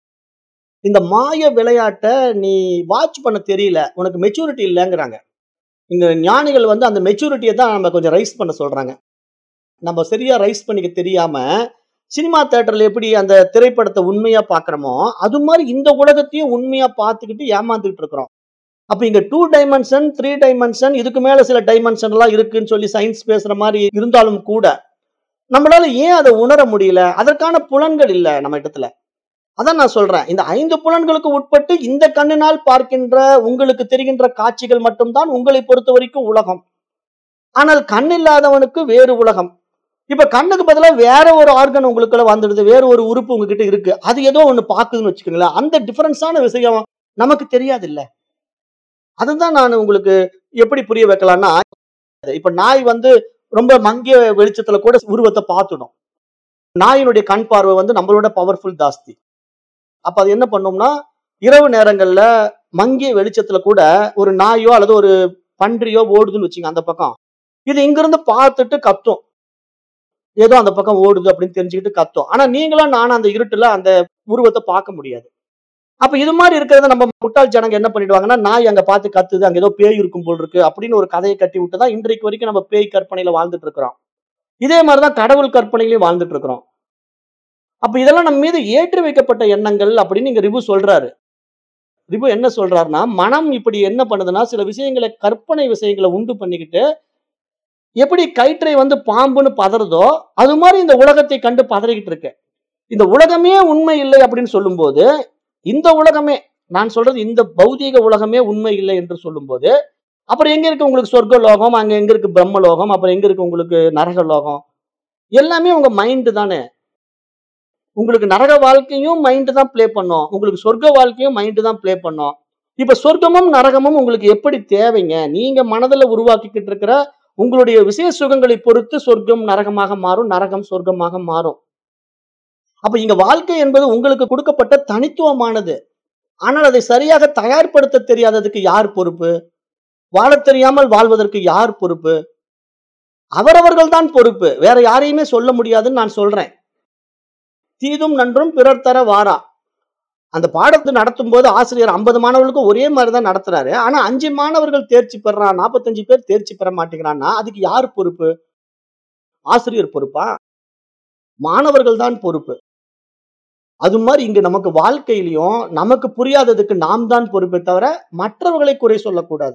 இந்த மாய விளையாட்டை நீ வாட்ச் பண்ண தெரியல உனக்கு மெச்சூரிட்டி இல்லைங்கிறாங்க இங்க ஞானிகள் வந்து அந்த மெச்சூரிட்டியை தான் நம்ம கொஞ்சம் ரைஸ் பண்ண சொல்றாங்க நம்ம சரியா ரைஸ் பண்ணிக்க தெரியாம சினிமா தேட்டர்ல எப்படி அந்த திரைப்படத்தை உண்மையா பாக்குறோமோ அது மாதிரி இந்த உலகத்தையும் உண்மையா பார்த்துக்கிட்டு ஏமாந்துட்டு இருக்கிறோம் அப்ப இங்க டூ டைமென்ஷன் த்ரீ டைமென்ஷன் இதுக்கு மேல சில டைமென்ஷன் எல்லாம் இருக்குன்னு சொல்லி சயின்ஸ் பேசுற மாதிரி இருந்தாலும் கூட நம்மளால ஏன் அதை உணர முடியல அதற்கான புலன்கள் இல்ல நம்ம இடத்துல அதான் நான் சொல்றேன் இந்த ஐந்து புலன்களுக்கு உட்பட்டு இந்த கண்ணினால் பார்க்கின்ற உங்களுக்கு தெரிகின்ற காட்சிகள் மட்டும்தான் உங்களை பொறுத்த வரைக்கும் உலகம் ஆனால் கண் இல்லாதவனுக்கு வேறு உலகம் இப்ப கண்ணுக்கு பதிலா வேற ஒரு ஆர்கன் உங்களுக்குள்ள வந்துடுது வேற ஒரு உறுப்பு உங்ககிட்ட இருக்கு அது ஏதோ ஒண்ணு பாக்குதுன்னு வச்சுக்கோங்களேன் அந்த டிஃபரன்ஸான விஷயம் நமக்கு தெரியாது இல்ல அதுதான் நான் உங்களுக்கு எப்படி புரிய வைக்கலாம்னா இப்ப நாய் வந்து ரொம்ப மங்கிய வெளிச்சத்துல கூட உருவத்தை பார்த்துடும் நாயினுடைய கண் பார்வை வந்து நம்மளோட பவர்ஃபுல் ஜாஸ்தி அப்ப அது என்ன பண்ணும்னா இரவு நேரங்கள்ல மங்கிய வெளிச்சத்துல கூட ஒரு நாயோ அல்லது ஒரு பன்றியோ ஓடுதுன்னு வச்சுங்க அந்த பக்கம் இது இங்கிருந்து பார்த்துட்டு கத்தும் ஏதோ அந்த பக்கம் ஓடுது அப்படின்னு தெரிஞ்சுக்கிட்டு கத்தும் ஆனா நீங்களும் நானும் அந்த இருட்டுல அந்த உருவத்தை பார்க்க முடியாது அப்ப இது மாதிரி இருக்கிறத நம்ம முட்டாள் ஜனங்க என்ன பண்ணிடுவாங்கன்னா நாய் அங்க பார்த்து கத்துது அங்க ஏதோ பேய் இருக்கும் போல் இருக்கு அப்படின்னு ஒரு கதையை கட்டி விட்டு தான் இன்றைக்கு வரைக்கும் நம்ம பேய் கற்பனையில வாழ்ந்துட்டு இருக்கிறோம் இதே மாதிரிதான் கடவுள் கற்பனையிலையும் வாழ்ந்துட்டு இருக்கிறோம் அப்ப இதெல்லாம் நம்ம மீது ஏற்றி வைக்கப்பட்ட எண்ணங்கள் அப்படின்னு இங்க ரிபு சொல்றாரு ரிபு என்ன சொல்றாருன்னா மனம் இப்படி என்ன பண்ணுதுன்னா சில விஷயங்களை கற்பனை விஷயங்களை உண்டு பண்ணிக்கிட்டு எப்படி கயிற்றை வந்து பாம்புன்னு பதறதோ அது மாதிரி இந்த உலகத்தை கண்டு பதறிக்கிட்டு இருக்கு இந்த உலகமே உண்மை இல்லை அப்படின்னு சொல்லும்போது இந்த உலகமே நான் சொல்றது இந்த பௌதீக உலகமே உண்மை இல்லை என்று சொல்லும்போது அப்புறம் எங்க இருக்கு உங்களுக்கு சொர்க்க லோகம் அங்க எங்க இருக்கு பிரம்ம லோகம் அப்புறம் எங்க இருக்கு உங்களுக்கு நரக லோகம் எல்லாமே உங்க மைண்டு தானே உங்களுக்கு நரக வாழ்க்கையும் மைண்டு தான் ப்ளே பண்ணும் உங்களுக்கு சொர்க்க வாழ்க்கையும் மைண்டு தான் ப்ளே பண்ணும் இப்ப சொர்க்கமும் நரகமும் உங்களுக்கு எப்படி தேவைங்க நீங்க மனதில் உருவாக்கிக்கிட்டு இருக்கிற உங்களுடைய விசேஷ சுகங்களை பொறுத்து சொர்க்கம் நரகமாக மாறும் நரகம் சொர்க்கமாக மாறும் அப்ப இங்க வாழ்க்கை என்பது உங்களுக்கு கொடுக்கப்பட்ட தனித்துவமானது ஆனால் அதை சரியாக தயார்படுத்த தெரியாததுக்கு யார் பொறுப்பு வாழத் தெரியாமல் வாழ்வதற்கு யார் பொறுப்பு அவரவர்கள் தான் பொறுப்பு வேற யாரையுமே சொல்ல முடியாதுன்னு நான் சொல்றேன் தீதும் நன்றும் பிறர் தர வாரா அந்த பாடத்தை நடத்தும் போது ஆசிரியர் ஐம்பது மாணவர்களுக்கும் ஒரே மாதிரி தான் நடத்துறாரு ஆனா அஞ்சு மாணவர்கள் தேர்ச்சி பெறான் நாற்பத்தஞ்சு பேர் தேர்ச்சி பெற மாட்டேங்கிறான்னா அதுக்கு யார் பொறுப்பு ஆசிரியர் பொறுப்பா மாணவர்கள் தான் பொறுப்பு அது மாதிரி இங்க நமக்கு வாழ்க்கையிலையும் நமக்கு புரியாததுக்கு நாம் தான் பொறுப்பே தவிர மற்றவர்களை குறை சொல்லக்கூடாது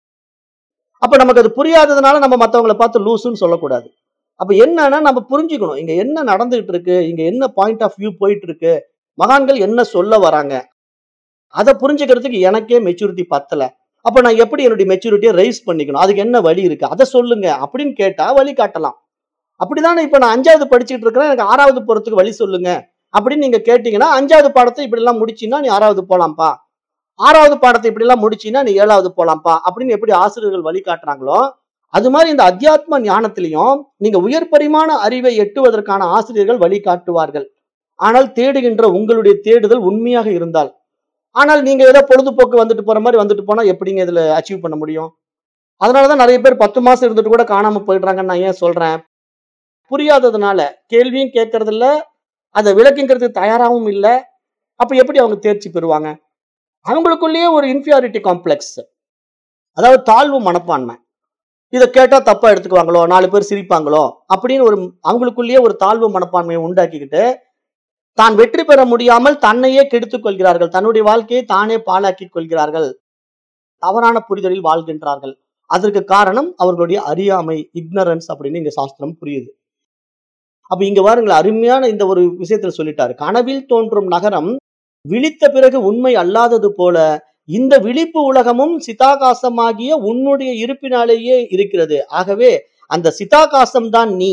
அப்ப நமக்கு அது புரியாததுனால நம்ம மற்றவங்களை பார்த்து லூசுன்னு சொல்லக்கூடாது அப்ப என்னன்னா நம்ம புரிஞ்சுக்கணும் இங்க என்ன நடந்துகிட்டு இருக்கு இங்க என்ன பாயிண்ட் ஆஃப் வியூ போயிட்டு இருக்கு மகான்கள் என்ன சொல்ல வராங்க அதை புரிஞ்சுக்கிறதுக்கு எனக்கே மெச்சூரிட்டி பத்தல அப்ப நான் எப்படி என்னுடைய மெச்சூரிட்டியை ரைஸ் பண்ணிக்கணும் அதுக்கு என்ன வழி இருக்கு அதை சொல்லுங்க அப்படின்னு கேட்டா வழி காட்டலாம் அப்படிதானே இப்ப நான் அஞ்சாவது படிச்சுட்டு இருக்கிறேன் எனக்கு ஆறாவது போறதுக்கு வழி சொல்லுங்க அப்படின்னு நீங்க கேட்டீங்கன்னா அஞ்சாவது பாடத்தை இப்படி எல்லாம் முடிச்சின்னா நீ ஆறாவது போலாம்ப்பா ஆறாவது பாடத்தை இப்படி எல்லாம் முடிச்சின்னா நீ ஏழாவது போலாம்ப்பா அப்படின்னு எப்படி ஆசிரியர்கள் வழி காட்டுறாங்களோ அது மாதிரி இந்த அத்தியாத்ம ஞானத்திலையும் நீங்க உயர் பரிமாண அறிவை எட்டுவதற்கான ஆசிரியர்கள் வழி காட்டுவார்கள் ஆனால் தேடுகின்ற உங்களுடைய தேடுதல் உண்மையாக இருந்தால் ஆனால் நீங்க ஏதோ பொழுதுபோக்கு வந்துட்டு போற மாதிரி வந்துட்டு போனா எப்படிங்க இதுல அச்சீவ் பண்ண முடியும் அதனாலதான் நிறைய பேர் பத்து மாசம் இருந்துட்டு கூட காணாம போயிடுறாங்கன்னு நான் ஏன் சொல்றேன் புரியாததுனால கேள்வியும் கேட்கறது இல்ல அதை விளக்குங்கிறதுக்கு தயாராகவும் இல்லை அப்ப எப்படி அவங்க தேர்ச்சி பெறுவாங்க அவங்களுக்குள்ளேயே ஒரு இன்ஃபியாரிட்டி காம்ப்ளெக்ஸ் அதாவது தாழ்வு மனப்பான்மை இதை கேட்டா தப்பா எடுத்துக்குவாங்களோ நாலு பேர் சிரிப்பாங்களோ அப்படின்னு ஒரு அவங்களுக்குள்ளேயே ஒரு தாழ்வு மனப்பான்மையை உண்டாக்கிக்கிட்டு தான் வெற்றி பெற முடியாமல் தன்னையே கெடுத்துக் கொள்கிறார்கள் தன்னுடைய வாழ்க்கையை தானே பாழாக்கிக் கொள்கிறார்கள் தவறான புரிதலில் வாழ்கின்றார்கள் அதற்கு காரணம் அவர்களுடைய அறியாமை இக்னரன்ஸ் அப்படின்னு இங்க சாஸ்திரம் புரியுது அப்ப இங்க பாருங்களேன் அருமையான இந்த ஒரு விஷயத்துல சொல்லிட்டாரு கனவில் தோன்றும் நகரம் விழித்த பிறகு உண்மை அல்லாதது போல இந்த விழிப்பு உலகமும் சிதாகாசமாகிய உன்னுடைய இருப்பினாலேயே இருக்கிறது ஆகவே அந்த சிதாகாசம் தான் நீ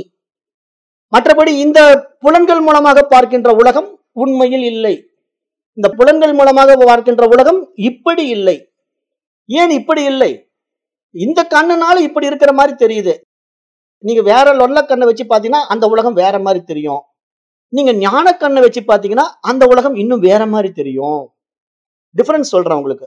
மற்றபடி இந்த புலன்கள் மூலமாக பார்க்கின்ற உலகம் உண்மையில் இல்லை இந்த புலன்கள் மூலமாக பார்க்கின்ற உலகம் இப்படி இல்லை ஏன் இப்படி இல்லை இந்த கண்ணுனால இப்படி இருக்கிற மாதிரி தெரியுது நீங்க வேற லொல்ல கண்ணை வச்சு பாத்தீங்கன்னா அந்த உலகம் வேற மாதிரி தெரியும் நீங்க ஞான கண்ணை வச்சு பாத்தீங்கன்னா அந்த உலகம் இன்னும் வேற மாதிரி தெரியும் டிஃபரன்ஸ் சொல்றேன் உங்களுக்கு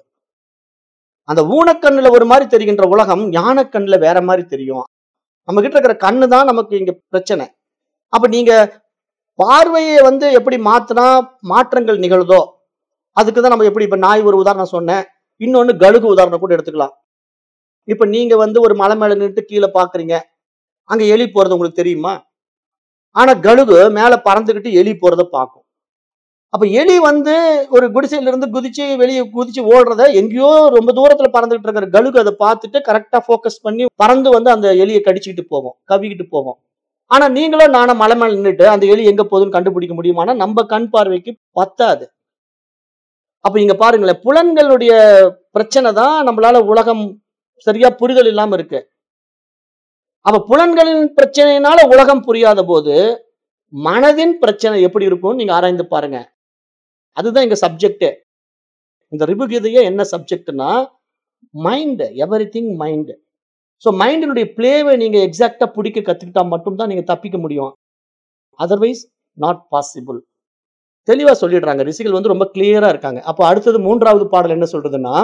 அந்த ஊனக்கண்ணுல ஒரு மாதிரி தெரிகின்ற உலகம் ஞானக்கண்ணுல வேற மாதிரி தெரியும் நம்ம கிட்ட இருக்கிற கண்ணு தான் நமக்கு இங்க பிரச்சனை அப்ப நீங்க பார்வையை வந்து எப்படி மாத்தினா மாற்றங்கள் நிகழுதோ அதுக்கு தான் நம்ம எப்படி இப்ப நாய் ஒரு உதாரணம் சொன்னேன் இன்னொன்னு கழுகு உதாரணம் கூட எடுத்துக்கலாம் இப்ப நீங்க வந்து ஒரு மலை மேல நின்று கீழே பாக்குறீங்க அங்க எலி போறது உங்களுக்கு தெரியுமா ஆனா கழுகு மேல பறந்துகிட்டு எலி போறத பார்க்கும் அப்ப எலி வந்து ஒரு குடிசையில இருந்து குதிச்சு வெளியே குதிச்சு ஓடுறத எங்கேயோ ரொம்ப தூரத்துல பறந்துகிட்டு இருக்கிற கழுகு அதை பார்த்துட்டு கரெக்டா ஃபோக்கஸ் பண்ணி பறந்து வந்து அந்த எலியை கடிச்சுக்கிட்டு போகும் கவிக்கிட்டு போகும் ஆனா நீங்களும் நானும் மலை மேல நின்னுட்டு அந்த எலி எங்க போகுதுன்னு கண்டுபிடிக்க முடியுமானா நம்ம கண் பார்வைக்கு பத்தாது அப்ப இங்க பாருங்களேன் புலன்களுடைய பிரச்சனை தான் நம்மளால உலகம் சரியா புரிதல் இல்லாம இருக்கு அப்ப புலன்களின் பிரச்சனையினால உலகம் புரியாத போது மனதின் பிரச்சனை எப்படி இருக்கும் நீங்க ஆராய்ந்து பாருங்க அதுதான் இங்க சப்ஜெக்ட் இந்த ரிபுகீதையே என்ன சப்ஜெக்ட்னா mind everything mind so மைண்டினுடைய பிளேவை நீங்க எக்ஸாக்டா பிடிக்க கத்துக்கிட்டா மட்டும்தான் நீங்க தப்பிக்க முடியும் அதர்வைஸ் நாட் பாசிபிள் தெளிவா சொல்லிடுறாங்க ரிஷிகள் வந்து ரொம்ப கிளியரா இருக்காங்க அப்போ அடுத்தது மூன்றாவது பாடல் என்ன சொல்றதுன்னா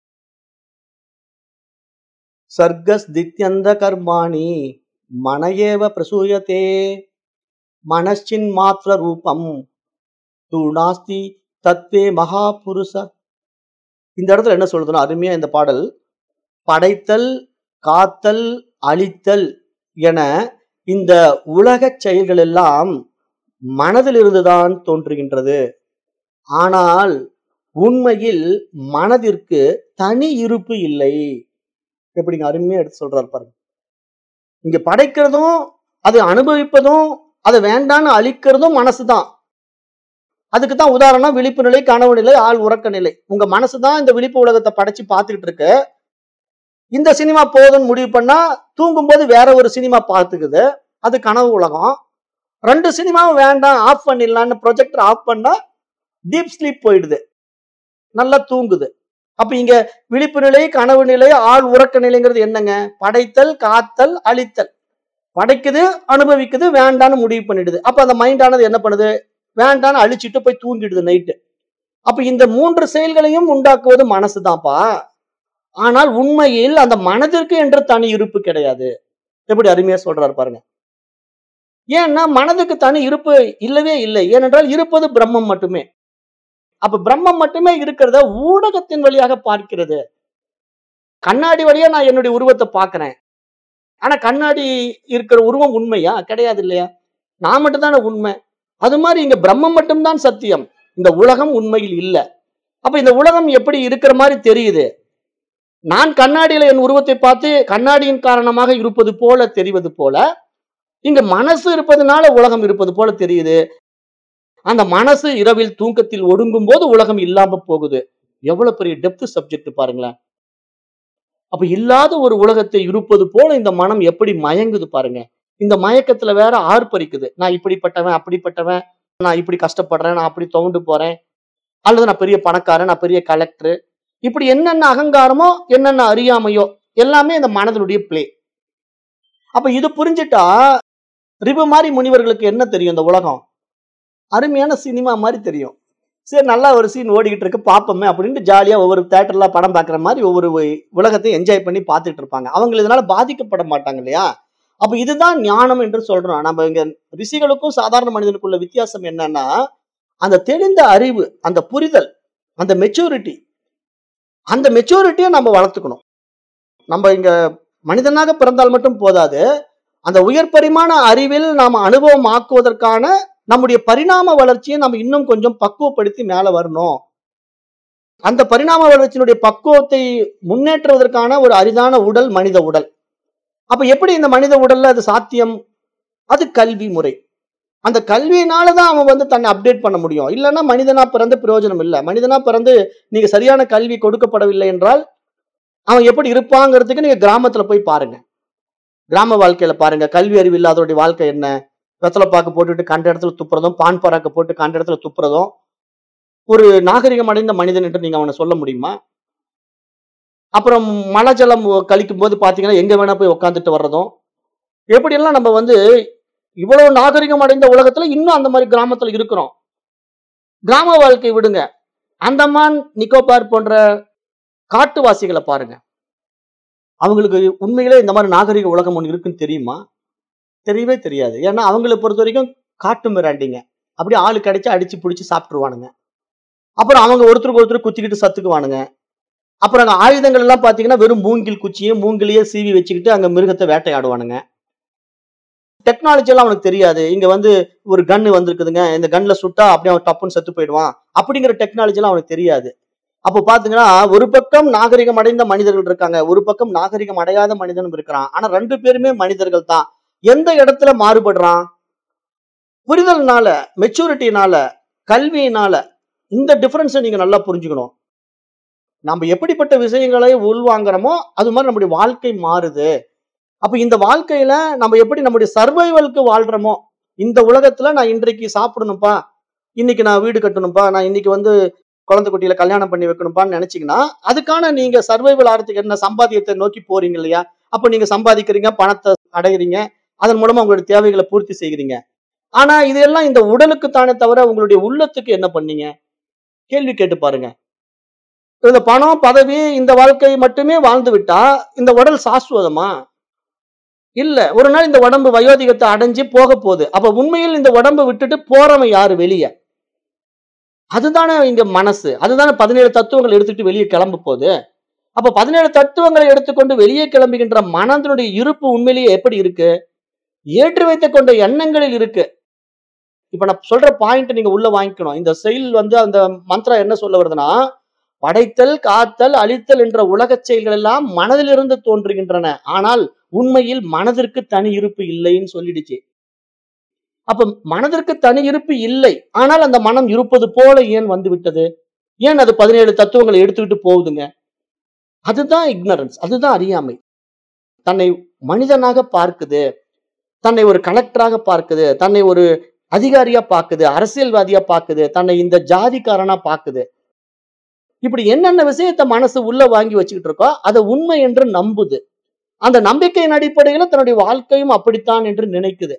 சர்க்கஸ் தித்யந்த கர்மாணி மனயேவ பிரசூயத்தே மனச்சின் மாத்திர ரூபம் தூ நாஸ்தி தத்வே மகாபுருஷ இந்த இடத்துல என்ன சொல்றதுன்னா அருமையா இந்த பாடல் படைத்தல் காத்தல் அழித்தல் என இந்த உலகச் செயல்கள் எல்லாம் மனதிலிருந்துதான் தோன்றுகின்றது ஆனால் உண்மையில் மனதிற்கு தனி இருப்பு இல்லை எப்படிங்க அருமையா எடுத்து சொல்றாரு பாருங்க இங்க படைக்கிறதும் அதை அனுபவிப்பதும் அதை வேண்டான்னு அழிக்கிறதும் மனசுதான் அதுக்கு தான் உதாரணம் விழிப்பு நிலை கனவு நிலை ஆள் உறக்க நிலை உங்க மனசு தான் இந்த விழிப்பு உலகத்தை படைச்சு பார்த்துக்கிட்டு இருக்கு இந்த சினிமா போதும்னு முடிவு பண்ணா தூங்கும்போது வேற ஒரு சினிமா பார்த்துக்குது அது கனவு உலகம் ரெண்டு சினிமாவும் வேண்டாம் ஆஃப் பண்ணிடலான்னு ப்ரொஜெக்டர் ஆஃப் பண்ணா டீப் ஸ்லீப் போயிடுது நல்லா தூங்குது அப்ப இங்க விழிப்பு நிலை கனவு நிலை ஆள் உறக்க நிலைங்கிறது என்னங்க படைத்தல் காத்தல் அழித்தல் படைக்குது அனுபவிக்குது வேண்டான்னு முடிவு பண்ணிடுது அப்ப அந்த மைண்ட் ஆனது என்ன பண்ணுது வேண்டான்னு அழிச்சிட்டு போய் தூங்கிடுது நைட்டு அப்ப இந்த மூன்று செயல்களையும் உண்டாக்குவது மனசுதான்ப்பா ஆனால் உண்மையில் அந்த மனதிற்கு என்று தனி இருப்பு கிடையாது எப்படி அருமையா சொல்றாரு பாருங்க ஏன்னா மனதுக்கு தனி இருப்பு இல்லவே இல்லை ஏனென்றால் இருப்பது பிரம்மம் மட்டுமே அப்ப பிரம்மம் மட்டுமே இருக்கிறத ஊடகத்தின் வழியாக பார்க்கிறது கண்ணாடி வழியா நான் என்னுடைய உருவத்தை பார்க்கிறேன் ஆனா கண்ணாடி இருக்கிற உருவம் உண்மையா கிடையாது இல்லையா நான் மட்டும் தானே உண்மை அது மாதிரி இங்க பிரம்மம் மட்டும்தான் சத்தியம் இந்த உலகம் உண்மையில் இல்லை அப்ப இந்த உலகம் எப்படி இருக்கிற மாதிரி தெரியுது நான் கண்ணாடியில என் உருவத்தை பார்த்து கண்ணாடியின் காரணமாக இருப்பது போல தெரிவது போல இங்க மனசு இருப்பதனால உலகம் இருப்பது போல தெரியுது அந்த மனசு இரவில் தூக்கத்தில் ஒடுங்கும் போது உலகம் இல்லாம போகுது எவ்வளவு பெரிய டெப்த் சப்ஜெக்ட் பாருங்களேன் அப்ப இல்லாத ஒரு உலகத்தை இருப்பது போல இந்த மனம் எப்படி மயங்குது பாருங்க இந்த மயக்கத்துல வேற ஆர்ப்பரிக்குது நான் இப்படிப்பட்டவன் அப்படிப்பட்டவன் நான் இப்படி கஷ்டப்படுறேன் நான் அப்படி துவண்டு போறேன் அல்லது நான் பெரிய பணக்காரன் நான் பெரிய கலெக்டர் இப்படி என்னென்ன அகங்காரமோ என்னென்ன அறியாமையோ எல்லாமே இந்த மனதனுடைய பிளே அப்ப இது புரிஞ்சுட்டா ரிபு மாதிரி முனிவர்களுக்கு என்ன தெரியும் இந்த உலகம் அருமையான சினிமா மாதிரி தெரியும் சரி நல்லா ஒரு சீன் ஓடிக்கிட்டு இருக்கு பார்ப்போமே அப்படின்ட்டு ஜாலியா ஒவ்வொரு தேட்டர்ல படம் பார்க்குற மாதிரி ஒவ்வொரு உலகத்தையும் என்ஜாய் பண்ணி பார்த்துட்டு இருப்பாங்க அவங்க இதனால பாதிக்கப்பட மாட்டாங்க இல்லையா அப்ப இதுதான் ஞானம் என்று சொல்றோம் நம்ம இங்க ரிஷிகளுக்கும் சாதாரண மனிதனுக்குள்ள வித்தியாசம் என்னன்னா அந்த தெளிந்த அறிவு அந்த புரிதல் அந்த மெச்சூரிட்டி அந்த மெச்சூரிட்டியை நம்ம வளர்த்துக்கணும் நம்ம இங்க மனிதனாக பிறந்தால் மட்டும் போதாது அந்த உயர் பரிமாண அறிவில் நாம் அனுபவம் ஆக்குவதற்கான நம்முடைய பரிணாம வளர்ச்சியை நம்ம இன்னும் கொஞ்சம் பக்குவப்படுத்தி மேல வரணும் அந்த பரிணாம வளர்ச்சியினுடைய பக்குவத்தை முன்னேற்றுவதற்கான ஒரு அரிதான உடல் மனித உடல் அப்ப எப்படி இந்த மனித உடல்ல அது சாத்தியம் அது கல்வி முறை அந்த கல்வியினால தான் அவன் வந்து தன்னை அப்டேட் பண்ண முடியும் இல்லைன்னா மனிதனா பிறந்து பிரயோஜனம் இல்லை மனிதனா பிறந்து நீங்க சரியான கல்வி கொடுக்கப்படவில்லை என்றால் அவன் எப்படி இருப்பாங்கிறதுக்கு நீங்க கிராமத்துல போய் பாருங்க கிராம வாழ்க்கையில பாருங்க கல்வி அறிவு இல்லாதவருடைய வாழ்க்கை என்ன வெத்தலை பாக்கு போட்டுட்டு கண்ட இடத்துல துப்புறதும் பான் பராக்க போட்டு கண்ட இடத்துல துப்புறதும் ஒரு நாகரிகம் அடைந்த மனிதன் என்று நீங்க அவனை சொல்ல முடியுமா அப்புறம் மழை ஜலம் கழிக்கும் போது பாத்தீங்கன்னா எங்க வேணா போய் உட்காந்துட்டு வர்றதும் எப்படியெல்லாம் நம்ம வந்து இவ்வளவு நாகரிகம் அடைந்த உலகத்துல இன்னும் அந்த மாதிரி கிராமத்துல இருக்கிறோம் கிராம வாழ்க்கை விடுங்க அந்தமான் நிக்கோபார் போன்ற காட்டுவாசிகளை பாருங்க அவங்களுக்கு உண்மையிலே இந்த மாதிரி நாகரிக உலகம் ஒன்று இருக்குன்னு தெரியுமா தெரியவே தெரியாது ஏன்னா அவங்களை பொறுத்த வரைக்கும் காட்டு மிராண்டிங்க அப்படியே ஆளு கிடைச்சா அடிச்சு பிடிச்சி சாப்பிட்டுருவானுங்க அப்புறம் அவங்க ஒருத்தருக்கு ஒருத்தர் குத்திக்கிட்டு சத்துக்குவானுங்க அப்புறம் அங்க ஆயுதங்கள் எல்லாம் பாத்தீங்கன்னா வெறும் மூங்கில் குச்சியும் மூங்கிலேயே சீவி வச்சுக்கிட்டு அங்க மிருகத்தை வேட்டையாடுவானுங்க டெக்னாலஜி எல்லாம் அவனுக்கு தெரியாது இங்க வந்து ஒரு கன்னு வந்திருக்குதுங்க இந்த கன்ல சுட்டா அப்படியே அவன் டப்புன்னு செத்து போயிடுவான் அப்படிங்கிற டெக்னாலஜி எல்லாம் அவனுக்கு தெரியாது அப்போ பாத்தீங்கன்னா ஒரு பக்கம் நாகரிகம் அடைந்த மனிதர்கள் இருக்காங்க ஒரு பக்கம் நாகரிகம் அடையாத மனிதனும் இருக்கிறான் ஆனா ரெண்டு பேருமே மனிதர்கள் தான் எந்த இடத்துல மாறுபடுறான் புரிதல்னால மெச்சூரிட்டினால கல்வியினால இந்த டிஃபரன்ஸை நீங்க நல்லா புரிஞ்சுக்கணும் நம்ம எப்படிப்பட்ட விஷயங்களை உள்வாங்குறோமோ அது மாதிரி நம்முடைய வாழ்க்கை மாறுது அப்ப இந்த வாழ்க்கையில நம்ம எப்படி நம்முடைய சர்வைவலுக்கு வாழ்றோமோ இந்த உலகத்துல நான் இன்றைக்கு சாப்பிடணும்ப்பா இன்னைக்கு நான் வீடு கட்டணும்ப்பா நான் இன்னைக்கு வந்து குழந்தை குட்டியில கல்யாணம் பண்ணி வைக்கணும்ப்பான்னு நினைச்சீங்கன்னா அதுக்கான நீங்க சர்வைவல் ஆகிறதுக்கு என்ன சம்பாத்தியத்தை நோக்கி போறீங்க இல்லையா அப்ப நீங்க சம்பாதிக்கிறீங்க பணத்தை அடைகிறீங்க அதன் மூலமா உங்களுடைய தேவைகளை பூர்த்தி செய்கிறீங்க ஆனா இதெல்லாம் இந்த உடலுக்கு தானே தவிர உங்களுடைய உள்ளத்துக்கு என்ன பண்ணீங்க கேள்வி கேட்டு பாருங்க இந்த பணம் பதவி இந்த வாழ்க்கை மட்டுமே வாழ்ந்து விட்டா இந்த உடல் சாஸ்வதமா இல்ல ஒரு நாள் இந்த உடம்பு வயோதிகத்தை அடைஞ்சு போக போகுது அப்ப உண்மையில் இந்த உடம்பை விட்டுட்டு போறவன் யாரு வெளியே அதுதானே இங்க மனசு அதுதானே பதினேழு தத்துவங்கள் எடுத்துட்டு வெளியே கிளம்ப போகுது அப்ப பதினேழு தத்துவங்களை எடுத்துக்கொண்டு வெளியே கிளம்புகின்ற மனத்தினுடைய இருப்பு உண்மையிலேயே எப்படி இருக்கு ஏற்றி வைத்துக் கொண்ட எண்ணங்களில் இருக்கு இப்ப நான் சொல்ற பாயிண்ட் நீங்க உள்ள வாங்கிக்கணும் இந்த செயல் வந்து அந்த மந்திரம் என்ன சொல்ல வருதுன்னா படைத்தல் காத்தல் அழித்தல் என்ற உலகச் செயல்கள் எல்லாம் மனதிலிருந்து தோன்றுகின்றன ஆனால் உண்மையில் மனதிற்கு தனி இருப்பு இல்லைன்னு சொல்லிடுச்சு அப்ப மனதிற்கு தனி இருப்பு இல்லை ஆனால் அந்த மனம் இருப்பது போல ஏன் வந்து விட்டது ஏன் அது பதினேழு தத்துவங்களை எடுத்துக்கிட்டு போகுதுங்க அதுதான் இக்னரன்ஸ் அதுதான் அறியாமை தன்னை மனிதனாக பார்க்குது தன்னை ஒரு கலெக்டராக பார்க்குது தன்னை ஒரு அதிகாரியா பார்க்குது அரசியல்வாதியா பார்க்குது தன்னை இந்த ஜாதிக்காரனா பார்க்குது இப்படி என்னென்ன விஷயத்த மனசு உள்ள வாங்கி வச்சுக்கிட்டு இருக்கோ அதை உண்மை என்று நம்புது அந்த நம்பிக்கையின் அடிப்படையில தன்னுடைய வாழ்க்கையும் அப்படித்தான் என்று நினைக்குது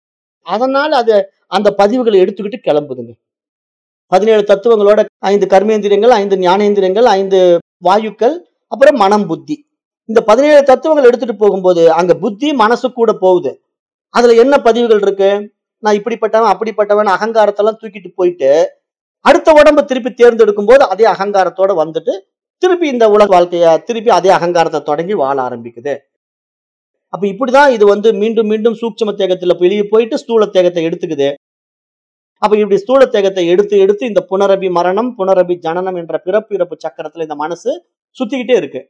அதனால அது அந்த பதிவுகளை எடுத்துக்கிட்டு கிளம்புதுங்க பதினேழு தத்துவங்களோட ஐந்து கர்மேந்திரியங்கள் ஐந்து ஞானேந்திரியங்கள் ஐந்து வாயுக்கள் அப்புறம் மனம் புத்தி இந்த பதினேழு தத்துவங்கள் எடுத்துட்டு போகும்போது அங்க புத்தி மனசு கூட போகுது அதுல என்ன பதிவுகள் இருக்கு நான் இப்படிப்பட்டவன் அப்படிப்பட்டவன் அகங்காரத்தெல்லாம் தூக்கிட்டு போயிட்டு அடுத்த உடம்பு திருப்பி தேர்ந்தெடுக்கும் போது அதே அகங்காரத்தோட வந்துட்டு திருப்பி இந்த உலக வாழ்க்கைய திருப்பி அதே அகங்காரத்தை தொடங்கி வாழ ஆரம்பிக்குது அப்ப இப்படிதான் இது வந்து மீண்டும் மீண்டும் சூட்சம தேகத்துல வெளியே போயிட்டு ஸ்தூல தேகத்தை எடுத்துக்குது அப்ப இப்படி ஸ்தூல தேகத்தை எடுத்து எடுத்து இந்த புனரபி மரணம் புனரபி ஜனனம் என்ற பிறப்பு இறப்பு சக்கரத்துல இந்த மனசு சுத்திக்கிட்டே இருக்கு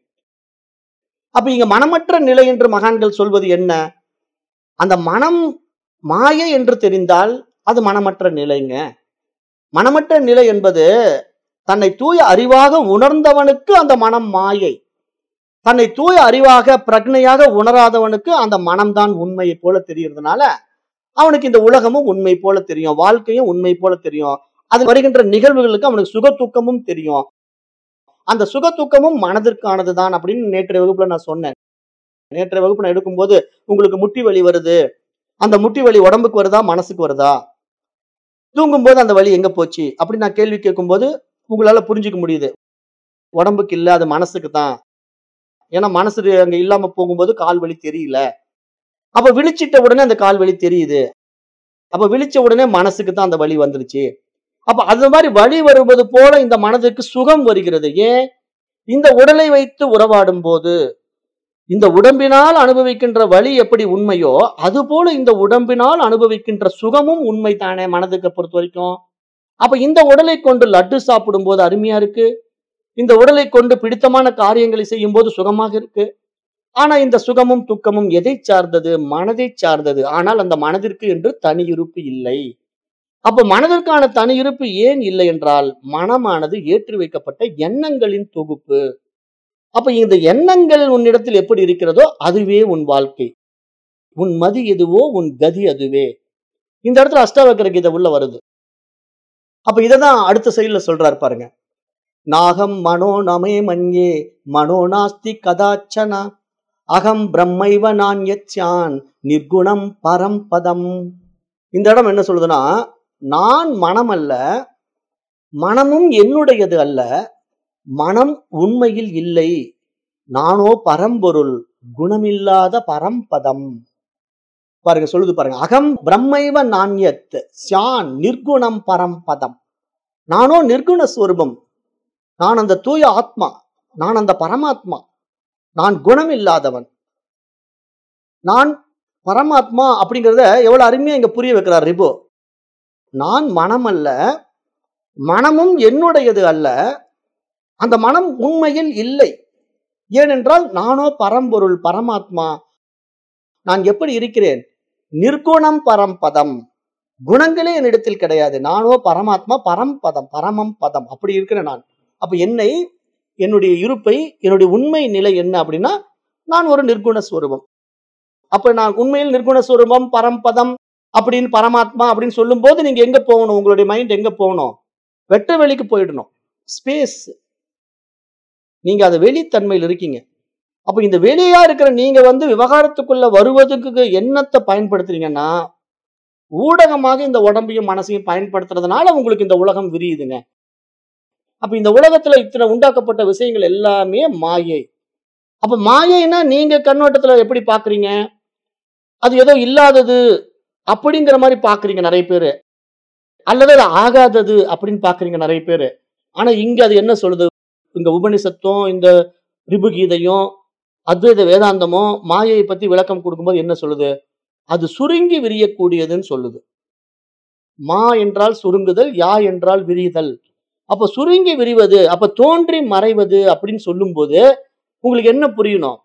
அப்ப இங்க மனமற்ற நிலை என்று மகான்கள் சொல்வது என்ன அந்த மனம் மாயை என்று தெரிந்தால் அது மனமற்ற நிலைங்க மனமற்ற நிலை என்பது தன்னை தூய அறிவாக உணர்ந்தவனுக்கு அந்த மனம் மாயை தன்னை தூய அறிவாக பிரக்னையாக உணராதவனுக்கு அந்த மனம்தான் உண்மையை போல தெரியறதுனால அவனுக்கு இந்த உலகமும் உண்மை போல தெரியும் வாழ்க்கையும் உண்மை போல தெரியும் அது வருகின்ற நிகழ்வுகளுக்கு அவனுக்கு சுக தூக்கமும் தெரியும் அந்த சுக தூக்கமும் மனதிற்கானதுதான் அப்படின்னு நேற்றைய வகுப்புல நான் சொன்னேன் நேற்றைய வகுப்பு நான் எடுக்கும்போது உங்களுக்கு முட்டி வலி வருது அந்த முட்டி வலி உடம்புக்கு வருதா மனசுக்கு வருதா தூங்கும்போது அந்த வலி எங்க போச்சு அப்படி நான் கேள்வி கேட்கும்போது உங்களால புரிஞ்சுக்க முடியுது உடம்புக்கு இல்ல அது மனசுக்கு தான் ஏன்னா மனசு அங்க இல்லாம போகும்போது கால் வலி தெரியல அப்ப விழிச்சிட்ட உடனே அந்த கால் வலி தெரியுது அப்ப விழிச்ச உடனே மனசுக்கு தான் அந்த வலி வந்துருச்சு அப்ப அது மாதிரி வழி வருவது போல இந்த மனதுக்கு சுகம் வருகிறது ஏன் இந்த உடலை வைத்து உறவாடும் போது இந்த உடம்பினால் அனுபவிக்கின்ற வலி எப்படி உண்மையோ அது போல இந்த உடம்பினால் அனுபவிக்கின்ற சுகமும் உண்மை தானே மனதுக்கு பொறுத்த வரைக்கும் அப்ப இந்த உடலை கொண்டு லட்டு சாப்பிடும் போது அருமையா இருக்கு இந்த உடலை கொண்டு பிடித்தமான காரியங்களை செய்யும் போது சுகமாக இருக்கு ஆனா இந்த சுகமும் துக்கமும் எதை சார்ந்தது மனதை சார்ந்தது ஆனால் அந்த மனதிற்கு என்று தனி இருப்பு இல்லை அப்ப மனதிற்கான தனி இருப்பு ஏன் இல்லை என்றால் மனமானது ஏற்றி வைக்கப்பட்ட எண்ணங்களின் தொகுப்பு அப்ப இந்த எண்ணங்கள் உன்னிடத்தில் எப்படி இருக்கிறதோ அதுவே உன் வாழ்க்கை உன் மதி எதுவோ உன் கதி அதுவே இந்த இடத்துல அஷ்டாவக்கர கீதை உள்ள வருது அப்ப இததான் அடுத்த செயல்ல சொல்றாரு பாருங்க நாகம் மனோ நமே மன்யே மனோ நாஸ்தி கதாச்சனா அகம் பிரம்மைவ நான் யச்சான் நிர்குணம் பரம்பதம் இந்த இடம் என்ன சொல்லுதுன்னா நான் மனம் அல்ல மனமும் என்னுடையது அல்ல மனம் உண்மையில் இல்லை நானோ பரம்பொருள் குணமில்லாத பரம்பதம் பாருங்க சொல்லுது பாருங்க அகம் பிரம்மைவ நாண்யத் சியான் நிர்குணம் பரம்பதம் நானோ நிர்குண ஸ்வரூபம் நான் அந்த தூய ஆத்மா நான் அந்த பரமாத்மா நான் குணம் இல்லாதவன் நான் பரமாத்மா அப்படிங்கிறத எவ்வளவு அருமையா இங்க புரிய வைக்கிறார் ரிபோ நான் மனம் அல்ல மனமும் என்னுடையது அல்ல அந்த மனம் உண்மையில் இல்லை ஏனென்றால் நானோ பரம்பொருள் பரமாத்மா நான் எப்படி இருக்கிறேன் நிர்குணம் பரம்பதம் குணங்களே என்னிடத்தில் கிடையாது நானோ பரமாத்மா பரம்பதம் பரமம் பதம் அப்படி இருக்கிற நான் அப்ப என்னை என்னுடைய இருப்பை என்னுடைய உண்மை நிலை என்ன அப்படின்னா நான் ஒரு நிர்குண ஸ்வரூபம் அப்ப நான் உண்மையில் நிர்குண ஸ்வரூபம் பரம்பதம் அப்படின்னு பரமாத்மா அப்படின்னு சொல்லும்போது நீங்க எங்க போகணும் உங்களுடைய மைண்ட் எங்க போகணும் வெட்ட வெளிக்கு போயிடணும் ஸ்பேஸ் நீங்க அது வெளித்தன்மையில் இருக்கீங்க அப்ப இந்த வெளியா இருக்கிற நீங்க வந்து விவகாரத்துக்குள்ள வருவதுக்கு என்னத்தை பயன்படுத்துறீங்கன்னா ஊடகமாக இந்த உடம்பையும் மனசையும் பயன்படுத்துறதுனால உங்களுக்கு இந்த உலகம் விரியுதுங்க அப்ப இந்த உலகத்துல இத்தனை உண்டாக்கப்பட்ட விஷயங்கள் எல்லாமே மாயை அப்ப மாயைனா நீங்க கண்ணோட்டத்துல எப்படி பாக்குறீங்க அது ஏதோ இல்லாதது அப்படிங்கிற மாதிரி பாக்குறீங்க நிறைய பேரு அல்லது அது ஆகாதது அப்படின்னு பாக்குறீங்க நிறைய பேரு ஆனா இங்க அது என்ன சொல்லுது இந்த உபனிஷத்தும் இந்த ரிபுகீதையும் அத்வைத வேதாந்தமும் மாயையை பத்தி விளக்கம் கொடுக்கும்போது என்ன சொல்லுது அது சுருங்கி விரியக்கூடியதுன்னு சொல்லுது மா என்றால் சுருங்குதல் யா என்றால் விரிதல் அப்ப சுருங்கி விரிவது அப்ப தோன்றி மறைவது அப்படின்னு சொல்லும்போது உங்களுக்கு என்ன புரியணும்